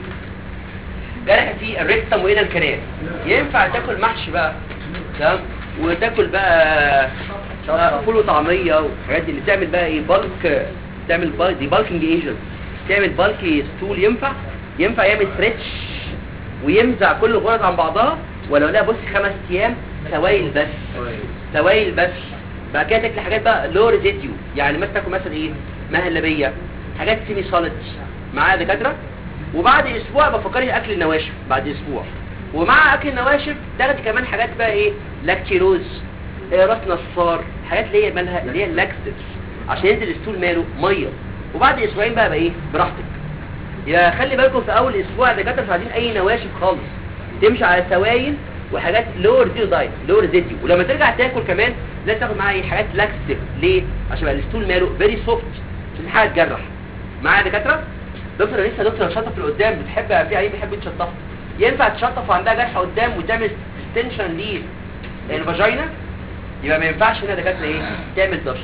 جرح فيه الريكتم وهنا الكنال ينفع تاكل محشي بقى تمام وتاكل بقى آه، فول وطعميه والحاجات دي اللي تعمل بقى ايه بالك تعمل بالك دي بالكينج ايجنت تعمل بالكي ستول ينفع ينفع يعمل ستريتش ويمزع كل الغرز عن بعضها ولو لا بص خمس ايام سوائل بس سوائل بس بعد كده تاكل حاجات بقى لو ريزيديو يعني مثلا تاكل مثلا ايه مهلبيه حاجات سيمي سوليد معايا يا دكاتره وبعد اسبوع بفكري اكل النواشف بعد اسبوع ومع اكل النواشف تاخدي كمان حاجات بقى ايه لاكتيروز إيه راس نصار حاجات اللي هي مالها اللي هي اللاكتيفز عشان ينزل الستول ماله ميه وبعد اسبوعين بقى بقى ايه براحتك يا خلي بالكم في اول اسبوع يا دكاتره مش عايزين اي نواشف خالص تمشي على سوائل وحاجات لور ديو دايت لور ريزيديو ولما ترجع تاكل كمان لازم تاخد معاها ايه حاجات لاكستيف ليه عشان يبقى الستول ماله فيري سوفت عشان حاجه تجرح معايا يا دكاتره دكتور أنا لسه دكتور شطف اللي قدام بتحب في عيال بيحب يتشطف ينفع تشطف وعندها جرح قدام وتعمل ستنشن ليه الفاجينا يبقى ما ينفعش هنا يا دكاتره ايه تعمل دش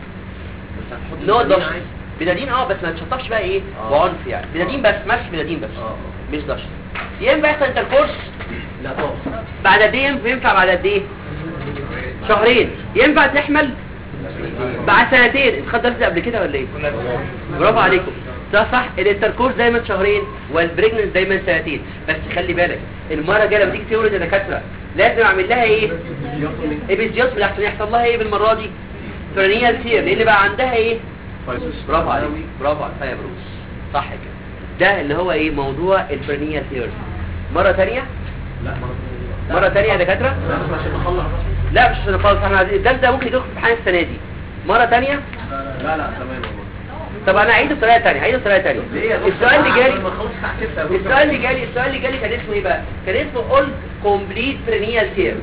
نو دش بدادين اه بس ما تشطفش بقى ايه بعنف يعني بدادين بس مش بدادين بس مش دش ينفع يحصل انتركورس لا طبعا بعد قد ايه ينفع بعد قد ايه شهرين ينفع تحمل بعد سنتين انت خدت درس قبل كده ولا ايه برافو عليكم ده صح الانتركورس دايما شهرين والبريجننس دايما سنتين بس خلي بالك المره الجايه لما تيجي تولد يا دكاتره لازم اعمل لها ايه ابيزيوس عشان يحصل لها ايه بالمره دي فرنيال تير لان بقى عندها ايه برافو عليك برافو عليك يا بروس صح كده ده اللي هو ايه موضوع الفرنيال تير مره ثانيه لا مرة تانية يا دكاترة بس عشان نخلص لا مش عشان خالص احنا عايزين- ده ده ممكن يدخل في امتحان السنة دي مرة تانية لا لا تمام والله طب انا هعيده بطريقة تانية هعيده بطريقة تانية ليه يا دكتور؟ السؤال اللي جالي لما نخلص الساعة 6 يا دكتور. السؤال اللي جالي السؤال اللي جالي كان اسمه ايه بقى كان اسمه اولد كومبليت برينيال تير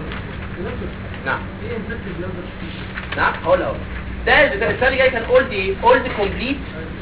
نعم نعم هقول اهو ده السؤال اللي جالي كان اولد ايه اولد كومبليت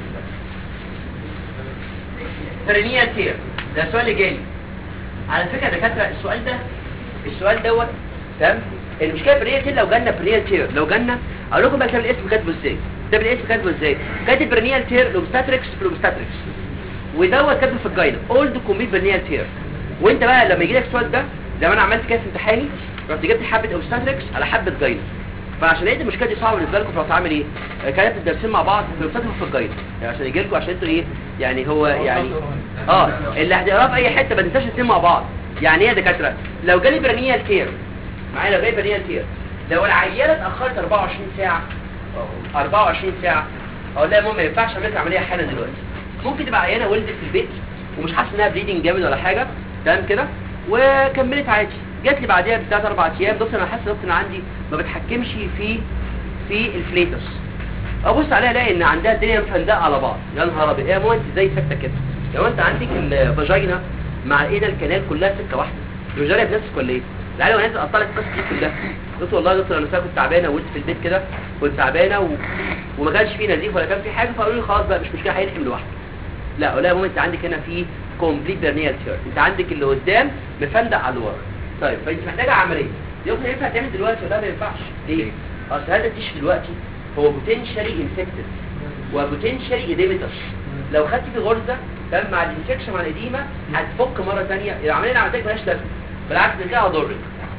برينيال تير ده السؤال اللي جالي على فكرة يا دكاترة السؤال ده السؤال دوت تمام المشكلة برينيال تير لو جالنا برينيال تير لو جالنا اقول لكم بقى كتاب الاسم كاتبه ازاي كتاب الاسم كاتبه ازاي كاتب برينيال تير لوبستاتريكس لوبستاتريكس ودوت كاتبه في الجايد اولد كومبليت برينيال تير وانت بقى لما يجي لك السؤال ده زي ما انا عملت كده في امتحاني رحت جبت حبه اوبستاتريكس على حبه جايد فعشان لقيت المشكله دي صعبه بالنسبه لكم فرحت عامل ايه آه، كانت الدرسين مع بعض في اوبستاتريكس في الجايد يعني عشان يجي لكم عشان انتوا ايه يعني هو يعني اه اللي هتقراه في اي حته ما تنساش الاثنين مع بعض يعني ايه يا دكاتره لو جالي برينيال تير معايا لو جالي برينيال تير لو العياله اتاخرت 24 ساعه 24 ساعه اقول لها يا ماما ما ينفعش اعمل لك عمليه حالا دلوقتي ممكن تبقى عيانه ولدت في البيت ومش حاسه انها بليدنج جامد ولا حاجه تمام كده وكملت عادي جات لي بعديها بثلاث اربع ايام دكتور انا حاسه دكتور انا عندي ما بتحكمش في في الفليتس ابص عليها الاقي ان عندها الدنيا مفندقه على بعض يا نهار ابيض ايه يا ماما انت ازاي ساكته كده لو انت عندك الفاجينا مع ايد الكنال كلها سكه واحده الفاجينا بنفسك ولا ايه العيال وانا نازل اقطع لك القصه دي كلها قلت والله يا دكتور انا ساعة كنت تعبانه وقلت في البيت كده كنت تعبانه و... وما كانش في نزيف ولا كان في حاجه فقالوا لي خلاص بقى مش مشكله هيلحم لوحده لا ولا يا ماما انت عندك هنا في كومبليت برنيال تير انت عندك اللي قدام مفندق على اللي ورا طيب فانت محتاجه عمليه دي ممكن ينفع تعمل دلوقتي ولا ما ينفعش ليه اصل هذا التيش دلوقتي هو بوتنشالي انفكتد وبوتنشالي ايديمتس لو خدت في غرزه تم مع الانفكشن مع الاديمه هتفك مره ثانيه العمليه اللي عملتها مالهاش لازمه بالعكس ده كده هضرك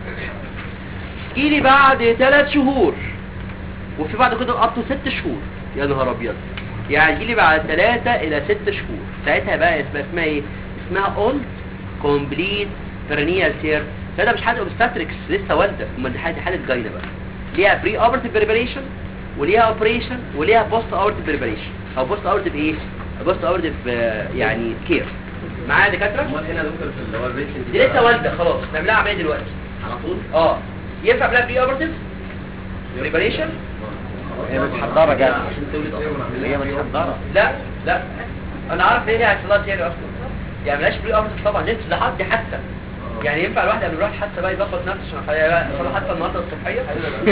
جيلي بعد ثلاث شهور وفي بعد كده اب تو ست شهور يا نهار ابيض يعني يجي لي بعد ثلاثة الى ست شهور ساعتها بقى اسمها اسمها ايه اسمها اولد كومبليت برينيال تير ده مش حاجه اوبستاتريكس لسه والده امال دي حاجه حاله جاينه بقى ليها بري اوبرتيف بريبريشن وليها اوبريشن وليها بوست اوبرتيف بريبريشن او بوست اوبرتيف ايه بوست اوبرتيف يعني كير معايا يا دكاتره امال هنا يا دكتور في اللي هو الريتشن دي لسه والده خلاص نعملها عمليه دلوقتي على طول اه ينفع بلا بري اوبرتيف بريبريشن هي متحضرة جاهزة عشان تولد اصلا هي متحضرة لا لا انا عارف ايه هيحصل لها تاني اصلا يعني ملاش بري اوبرتيف طبعا لسه ده حد حادثه يعني ينفع الواحد قبل يروح حادثه بقى يظبط نفسه عشان يحصل حادثه النهارده الصبحيه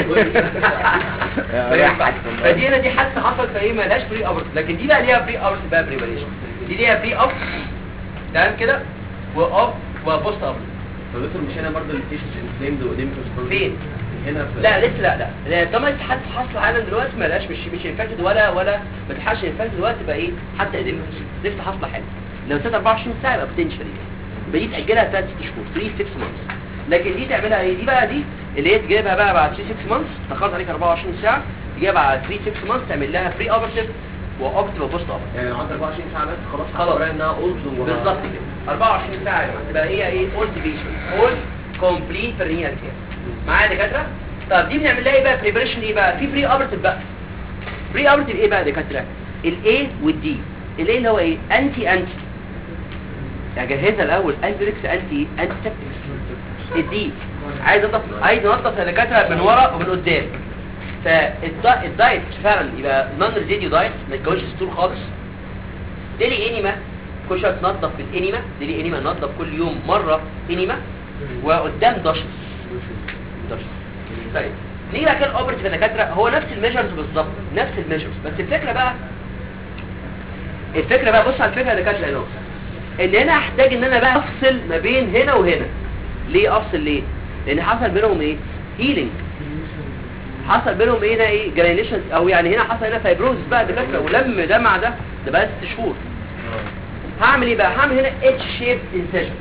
فينفع. فدي هنا دي حادثه حصلت فايه مالهاش بري اوبرتيف لكن دي بقى ليها بري اوبرتيف بقى بريبريشن دي ليها بري اوب تمام كده واوب وبوست اوبرتيف طب دكتور مش هنا برضه التيشوز انفليمد وقديم فين؟ هنا في لا لسه لا لا لا طالما لسه حد حصل حالا دلوقتي ما لهاش مش مش انفكتد ولا ولا ما تلحقش انفكتد دلوقتي تبقى ايه حتى قدمت لسه حاصله حاجه لو سنه 24 ساعه يبقى بوتنشالي يبقى دي تاجلها 3 شهور 3 6 مانثs لكن دي تعملها ايه دي بقى دي اللي هي تجيبها بقى بعد 3 6 مانثs تاخرت عليك 24 ساعه تجيبها بعد 3 6 مانثs تعمل لها بري اوبرتيف واوبتيف وبوست اوبرتيف يعني لو عندك 24 ساعه بس خلاص خلاص. هتقرر انها اولد بالظبط كده 24 ساعه يا جماعه تبقى هي ايه اولد بيشن اولد كومبليت برينيال كير معايا يا دكاتره طب دي بنعمل لها ايه بقى بريبريشن ايه بقى في بري اوبرتيف بقى بري اوبرتيف ايه بقى يا دكاتره الاي والدي الاي اللي هو ايه انتي انتي يعني جهزها الاول انتي انتي انتي سبتكس الدي عايز انضف عايز انضف يا دكاتره من ورا ومن قدام فالدايت فعلا يبقى نون ريزيديو دايت ما تتجوزش ستول خالص ديلي انيما كل شويه تنضف بالانيما ديلي انيما ننضف كل يوم مره انيما وقدام داشز داشز طيب نيجي بقى كده الاوبرتيف يا دكاتره هو نفس الميجرز بالظبط نفس الميجرز بس الفكره بقى الفكره بقى بص على الفكره يا دكاتره هنا ان هنا احتاج ان انا بقى افصل ما بين هنا وهنا ليه افصل ليه لان حصل بينهم ايه هيلينج حصل بينهم ايه ده ايه جرانيليشن او يعني هنا حصل هنا فايبروزس بقى دكاتره ولم ده مع ده ده بقى ست شهور هعمل ايه بقى هعمل هنا اتش شيب انسيجن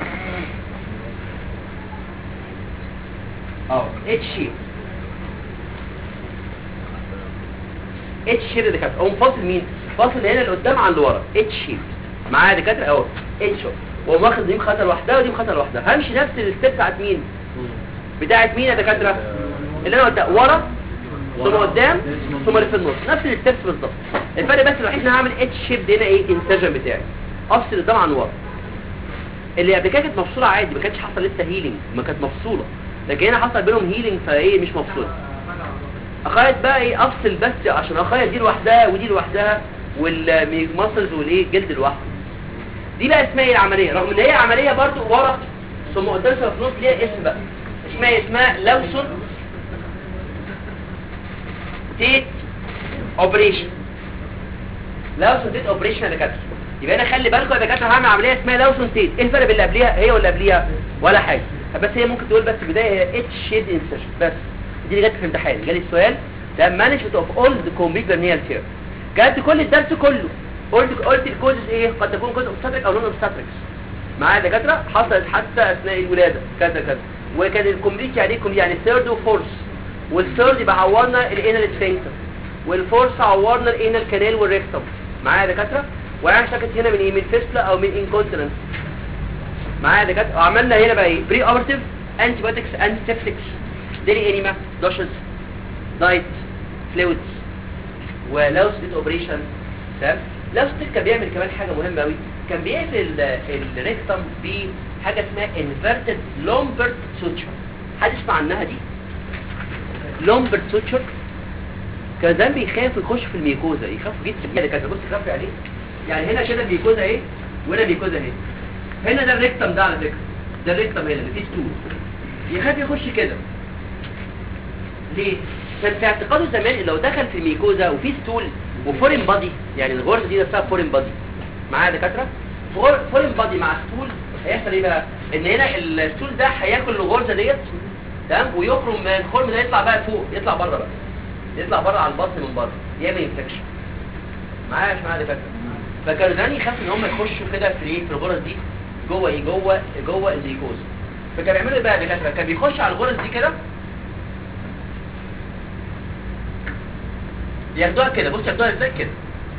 اه اتش شيب اتش شيب ده كده اقوم فاصل مين فاصل هنا اللي قدام عن اللي ورا اتش شيب معايا يا دكاتره اهو اتش واقوم واخد دي مخطه لوحدها ودي مخطه لوحدها همشي نفس الستيب بتاعت مين بتاعت مين يا دكاتره اللي انا قلتها ورا ثم قدام ثم اللي في النص نفس الستبس بالظبط الفرق بس الوحيد ان انا هعمل اتش شيب هنا ايه انسجن بتاعي افصل قدام عن ورا اللي قبل كده كانت مفصوله عادي ما كانتش حصل لسه هيلينج ما كانت مفصوله لكن هنا حصل بينهم هيلينج فايه مش مفصوله اخيط بقى ايه افصل بس عشان اخيط دي لوحدها ودي لوحدها والمسلز والايه جلد لوحده دي بقى اسمها ايه العمليه رغم ان هي عمليه برضو ورا ثم قدام ثم في النص ليها اسم بقى اسمها إيه؟ اسمها لوسون تيت اوبريشن لوسون تيت اوبريشن يا دكاتره يبقى انا خلي بالكم يا دكاتره هعمل عمليه اسمها لوسون تيت ايه الفرق بين اللي قبليها هي واللي قبليها ولا حاجه بس هي ممكن تقول بس البدايه هي اتش شيد انسيشن بس دي اللي جت في الامتحان جالي السؤال ده مانجمنت اوف اولد كومبليت برنيال تير جت كل الدرس كله قلت قلت الكوزز ايه قد تكون كوز اوبستاتريك او نون اوبستاتريكس معايا يا دكاتره حصلت حادثه اثناء الولاده كذا كذا وكان الكومبليت يعني ايه كومبليت يعني ثيرد وفورس والثيرد يبقى عورنا الانال سفنكتر والفورس عورنا الانال كانال والريكتوم معايا يا دكاتره وانا شكت هنا من ايه من فيستلا او من انكونتيننس معايا يا دكاتره وعملنا هنا بقى ايه بري اوبرتيف انتي بايوتكس انتي سيبتكس ديلي انيما دوشز دايت فلويدز ولو سبيت اوبريشن تمام لو سبيت كان بيعمل كمان حاجه مهمه قوي كان بيقفل الريكتم بحاجه اسمها انفيرتد لومبرت سوتشر حد يسمع عنها دي لومبرت سوتشر كان زمان بيخاف يخش في الميكوزا يخاف جدا كده بص يخاف يعني يعني هنا كده الميكوزا اهي وهنا الميكوزا اهي هنا ده الريكتم ده على فكره ده الريكتم هنا اللي فيه ستول يخاف يخش كده ليه كان في اعتقاده زمان إن لو دخل في الميكوزا وفي ستول وفورين بادي يعني الغرزه دي نفسها فورين بادي معايا يا دكاتره فور- فورين بادي مع ستول هيحصل ايه بقى ان هنا الستول ده هياكل الغرزه ديت تمام ويخرج من الخرم ده يطلع بقى فوق يطلع بره بقى يطلع بره على البطن من بره يعمل انفكشن معايا مش معايا يا دكاتره فكانوا زمان يخافوا ان هم يخشوا كده في ايه في الغرز دي جوه ايه جوه جوه الميكوزا فكان بيعملوا ايه بقى الدكاتره كان بيخش على الغرز دي كده ياخدوها كده بص ياخدوها ازاي كده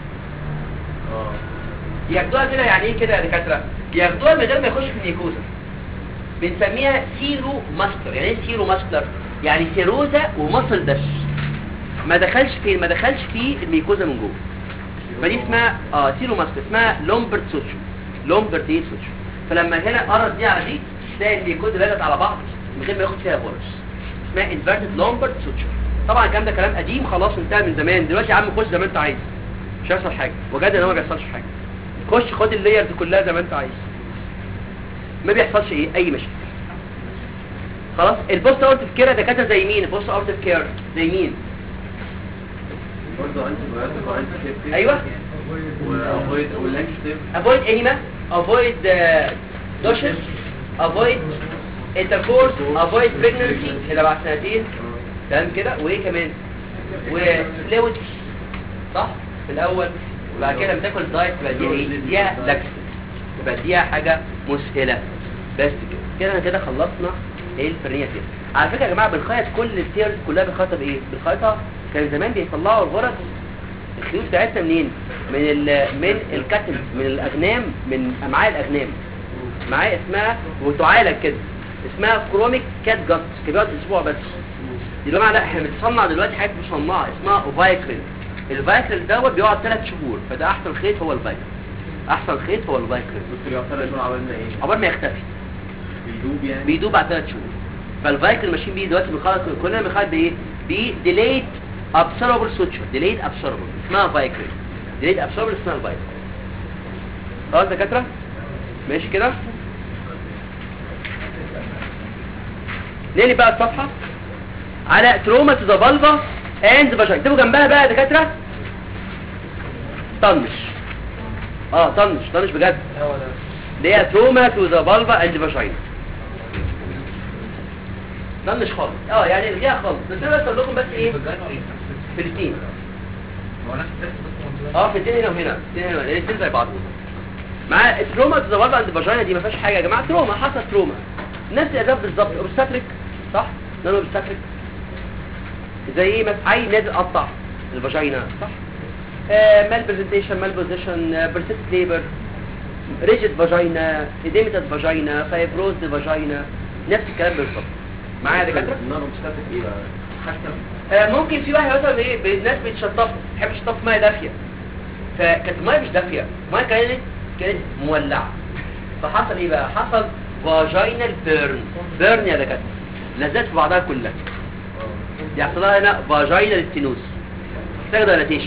ياخدوها كده يعني ايه كده يا دكاتره ياخدوها من غير ما يخش في الميكوزا بنسميها سيرو ماستر يعني ايه سيرو ماستر يعني سيروزا ومصل بس ما دخلش فين ما دخلش في الميكوزا من جوه فدي اسمها اه سيرو ماستر اسمها لومبرت سوتشو لومبرت ايه سوتشو فلما هنا قرب دي على دي تلاقي الميكوزا لازت على بعض من غير ما ياخد فيها غرز اسمها انفيرتد لومبرت سوتشو طبعا الكلام ده كلام قديم خلاص انتهى من زمان دلوقتي يا عم خش زي ما انت عايز مش هيحصل حاجه وجد ان هو ما بيحصلش حاجه خش خد اللايرز كلها زي ما انت عايز ما بيحصلش ايه اي مشاكل خلاص البوست اوتيف كير دكاتره زي مين البوست اوتيف كير زي مين برضه انت بايوتيك وانت سيفتي ايوه وافويد ولاكستيف avoid enema avoid uh, doshes avoid intercourse avoid pregnancy اللي بعد سنتين تمام كده وايه كمان وفلويد صح في الاول وبعد كده بتاكل دايت تبقى دي ايه ديها لاكس تبقى ديها حاجه مسهله بس كده كده انا كده خلصنا ايه الفرنيه دي على فكره يا جماعه بنخيط كل التيرز كلها بنخيطها بايه بنخيطها كان زمان بيطلعوا الغرز الخيوط بتاعتنا منين من ال من الكتل من الاغنام من امعاء الاغنام معايا اسمها وتعالج كده اسمها كروميك كات جاست كده بيقعد اسبوع بس يا جماعه لا احنا بنصنع دلوقتي حاجات مصنعه اسمها فايكرين الفايكرين دوت بيقعد ثلاث شهور فده احسن خيط هو الفايكرين احسن خيط هو الفايكرين دكتور يعتبر يكون عملنا ايه عقبال ما يختفي بيدوب يعني بيدوب بعد ثلاث شهور فالفايكل ماشيين بيه دلوقتي بنخلص كلنا بنخلص بايه بديليت ابسوربل سوتشر ديليت ابسوربل اسمها فايكل ديليت ابسوربل اسمها الفايكل خلاص يا دكاتره ماشي كده نقلب بقى الصفحه على تروما تو ذا فالفا اند فاجينا اكتبوا جنبها بقى يا دكاتره طنش اه طنش طنش بجد اللي هي تروما تو ذا فالفا اند فاجينا طنش خالص اه يعني الغيها خالص بس انا بس اقول لكم بس ايه في الاثنين اه في الاثنين هنا وهنا الاثنين هنا الاثنين زي بعض مع التروما تو ذا فالفا اند فاجينا دي ما فيهاش حاجه يا جماعه تروما حصل تروما نفس الاسباب بالظبط اوبستاتريك صح نانو اوبستاتريك زي ايه مثلا عين نازل قطع الفاجينا صح آه مال برزنتيشن مال بوزيشن برسيست ليبر ريجيد فاجينا اديمتد فاجينا فايبروز فاجينا نفس الكلام بالظبط معايا يا دكاتره النانو مستاتيك ايه بقى حسن آه ممكن في واحد مثلا ايه ب- الناس بتشطفوا تحب تشطف ميه دافيه فكانت الميه مش دافيه الميه كانت كانت مولعه فحصل ايه بقى حصل فاجينال بيرن بيرن يا دكاتره لزقت في بعضها كلها يحصل لها هنا فاجينال ستينوز محتاجه دايلاتيشن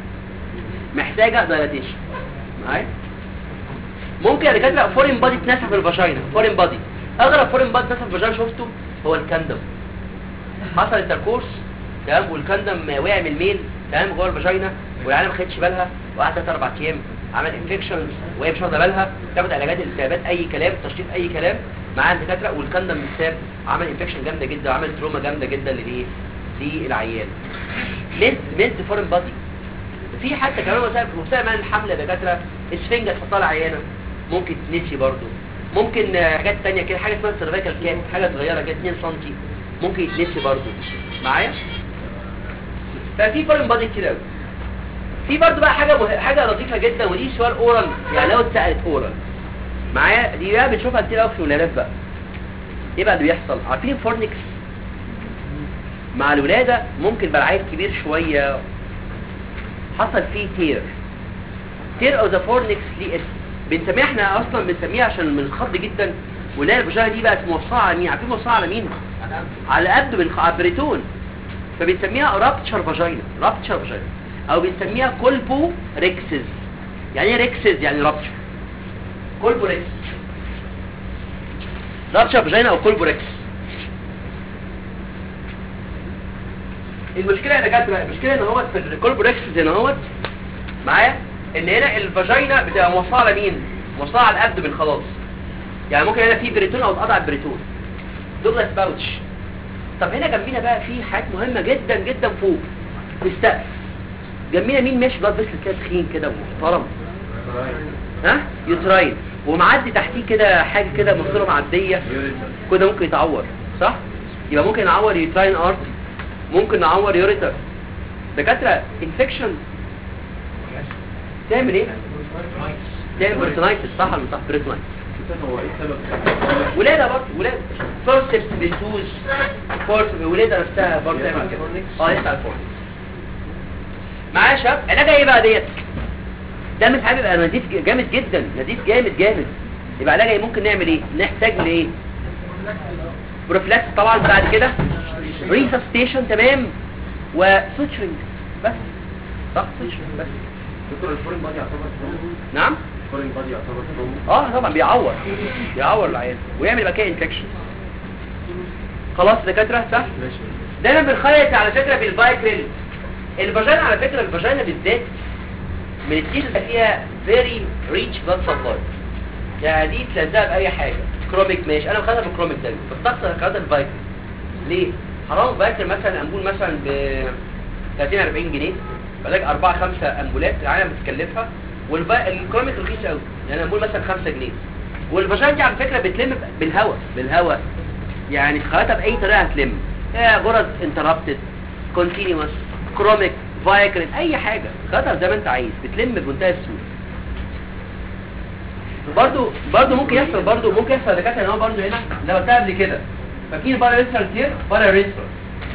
محتاجه دايلاتيشن معايا ممكن يا دكاتره فورين بادي تنسف في الفاجينا فورين بادي اغرب فورين بادي تنسف في الفاجينا شفته هو الكندم حصل انتركورس تمام والكندم وقع من الميل تمام جوه الفاجينا والعيال ما خدتش بالها وقعدت ثلاث اربع ايام عمل انفكشن وهي مش واخده بالها تاخد علاجات الالتهابات اي كلام تشطيب اي كلام مع الدكاتره والكندم متساب عمل انفكشن جامده جدا وعمل تروما جامده جدا للايه للعيان ميلت ميلت فورن بادي في حتى كمان وسائل وسائل من الحمل يا دكاتره اسفنجه تحطها لعيانه ممكن تنسي برضو ممكن آه، حاجات تانية كده حاجه اسمها سيرفيكال كاب حاجه صغيره كده 2 سم ممكن يتنسي برضو معايا ففي فورن بادي كتير قوي في برضو بقى حاجه مه... حاجه لطيفه جدا ودي سؤال اورال يعني لو اتسالت اورال معايا دي بقى بنشوفها كتير قوي في الولادات بقى ايه بقى اللي بيحصل عارفين فورنكس مع الولاده ممكن بقى العيل كبير شويه حصل فيه تير تير او ذا فورنكس ليه اسم بنسميها احنا اصلا بنسميها عشان بنخض جدا ولا الفاجينا دي بقت موصعه على مين عارفين موصعه على مين على قد بالخ- على البريتون فبنسميها رابتشر فاجينا رابتشر فاجينا او بنسميها كولبو ريكسز يعني ايه ريكسز يعني رابتشر كولبو ريكس رابتشر فاجينا او كولبو ريكس المشكله يا دكاتره المشكله ان هو في الكولبو ريكسز هنا اهوت معايا ان هنا الفاجينا بتبقى موصله على مين موصله على الابدومين خلاص يعني ممكن هنا في بريتون او اتقطع البريتون دوجلاس باوتش طب هنا جنبينا بقى في حاجات مهمه جدا جدا فوق في السقف جنبينا مين ماشي بلاد فيسل كده تخين كده ومحترم ها يوتراين ومعدي تحتيه كده حاجه كده مصيره معديه كده ممكن يتعور صح يبقى ممكن نعور يوتراين ارت ممكن نعور يوريتر دكاتره انفكشن تعمل ايه تعمل بريتونايتس صح ولا مش صح بريتونايتس هو ايه السبب؟ ولاده برضه ولاده فورسبس بنتوز فورس الولاده نفسها برضه تعمل كده اه يسعى الفورس معايا يا شباب علاجها ايه بقى ديت دم الحبيب يبقى نزيف جامد جدا نزيف جامد جامد يبقى علاجها ايه ممكن نعمل ايه نحتاج لايه بروفلاكس طبعا بعد كده ريسبستيشن تمام وسوتشرنج بس صح سوتشرنج بس دكتور الفورين بادي يعتبر تروما نعم الفورين بادي يعتبر تروما اه طبعا بيعور بيعور العيان ويعمل بقى كده انفكشن خلاص دكاتره صح ماشي دايما بنخيط على فكره بالفايكريل الفاجينا على فكره الفاجينا بالذات من التيشو اللي فيها فيري ريتش بلاد سبلاي يعني دي تلزقها باي حاجه كروميك ماشي انا باخدها بالكروميك دايما بستخسر كارت الفايكريل ليه حرام الفايكريل مثلا امبول مثلا ب 30 40 جنيه بلاقي 4 5 امبولات العالم بتكلفها والكروميك رخيص قوي يعني امبول مثلا 5 جنيه والفاجينا دي على فكره بتلم بالهواء بالهواء يعني خيطها باي طريقه هتلم آه غرز انتربتد كونتينيوس كروميك فايكرين اي حاجه خيطها زي ما انت عايز بتلم بمنتهى السهوله برضو برضو ممكن يحصل برضو ممكن يحصل دكاتره ان هو برضو هنا زي ما قلت قبل كده فاكرين بارا ريسترال تير بارا ريسترال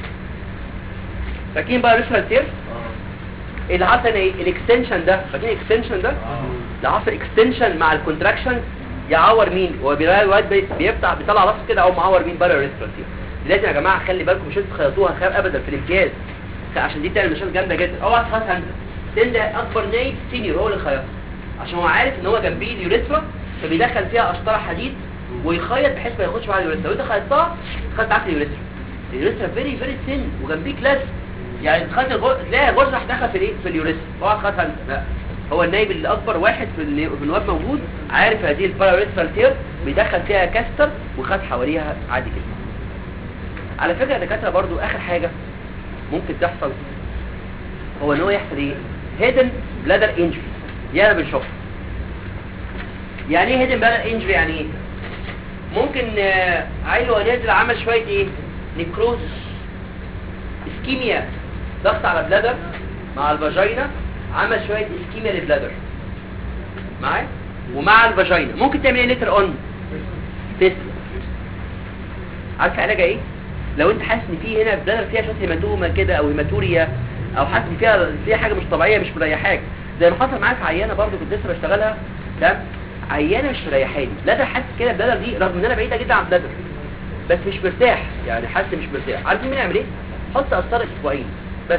فاكرين بارا ريسترال تير اللي حصل ايه الاكستنشن ده فاكرين الاكستنشن ده اللي حصل اكستنشن مع الكونتراكشن يعور مين هو بيلاقي الواد بي- بيفتح بيطلع راسه كده او معور مين بره ريسترال تير لازم يا جماعه خلي بالكم مش انتوا تخيطوها خير ابدا في الامتياز عشان دي بتعمل مشاكل جامده جدا اوعى تخيطها انت سن ده اكبر نايب سينيور هو اللي خيطها عشان هو عارف ان هو جنبيه اليوريثرا فبيدخل فيها قسطره حديد ويخيط بحيث ما ياخدش معاها اليوريثرا لو انت خيطتها خدت معاك اليوريثرا اليوريثرا فيري فيري سن وجنبيك لازم يعني تخيط الغ... تلاقي غرزه داخله في الايه في اليوريثرا اوعى تخيطها انت لا هو النايب اللي اكبر واحد في ال- في النواب موجود عارف هذه الباراريثرال تير بيدخل فيها كاستر وخد حواليها عادي كده على فكره يا دكاتره برضو اخر حاجه ممكن تحصل هو ان هو يحصل ايه هيدن بلادر انجري دي انا بنشوفها يعني ايه هيدن بلادر انجري يعني ايه ممكن آه، عيل وهو نازل عمل شويه ايه نيكروز اسكيميا ضغط على بلادر مع الفاجينا عمل شويه اسكيميا للبلادر معايا ومع الفاجينا ممكن تعمل ايه ليتر اون تيست عارف علاجها ايه لو انت حاسس ان في هنا بلادر فيها شويه هيماتوما كده او هيماتوريا او حاسس ان فيها فيها حاجه مش طبيعيه مش مريحاك زي ما حصل معايا في عيانه برضو كنت لسه بشتغلها تمام عيانه مش مريحاني بلادر حاسس كده بلادر دي رغم ان انا بعيده جدا عن بلادر بس مش مرتاح يعني حاسس مش مرتاح عارفين مين يعمل ايه حط قسطره اسبوعين بس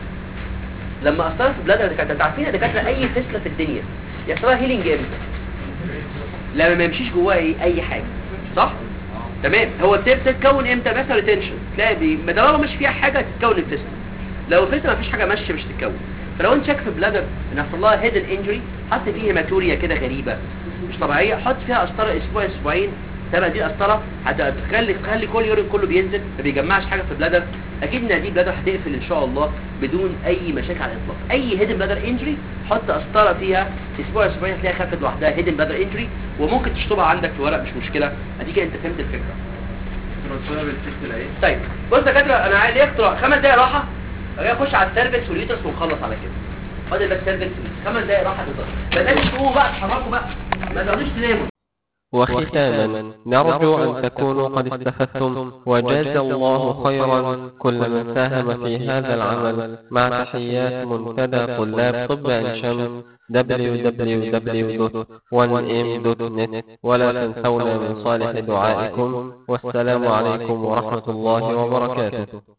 لما قسطره في بلادر دكاتره انتوا عارفين يا دكاتره اي فصله في الدنيا يحصل لها هيلينج امتى لما ما يمشيش جواها ايه اي حاجه صح تمام هو بتبدا تتكون امتى مثلا ريتنشن تلاقي بي- ما دام مش فيها حاجه تتكون الفيستم لو الفيستم ما فيش حاجه ماشيه مش تتكون فلو انت شاك في بلادر ان حصل لها هيدن انجري حط فيه هيماتوريا كده غريبه مش طبيعيه حط فيها قسطره اسبوع اسبوعين تبقى دي قسطره هتخلي تخلي كل يورين كله بينزل ما بيجمعش حاجه في بلادر اكيد ان دي بلادر هتقفل ان شاء الله بدون اي مشاكل على الاطلاق اي هيدن بلادر انجري حط قسطره فيها اسبوع اسبوعين هتلاقيها خفت لوحدها هيدن بلادر انجري وممكن تشطبها عندك في ورق مش مشكله اديك انت فهمت الفكره ترانسفير بالتست الايه طيب بص يا دكاتره انا عايز اخترع خمس دقايق راحه بعد كده اخش على السيرفكس واليوترس ونخلص على كده فاضل بس سيرفكس خمس دقايق راحه بالظبط بلاش تقوموا بقى تتحركوا بقى ما تقعدوش تناموا وختاما نرجو أن تكونوا قد استفدتم وجاز الله خيرا كل من ساهم في هذا العمل مع تحيات منتدى طلاب طب عين شمس www.1m.net ولا تنسونا من صالح دعائكم والسلام عليكم ورحمة الله وبركاته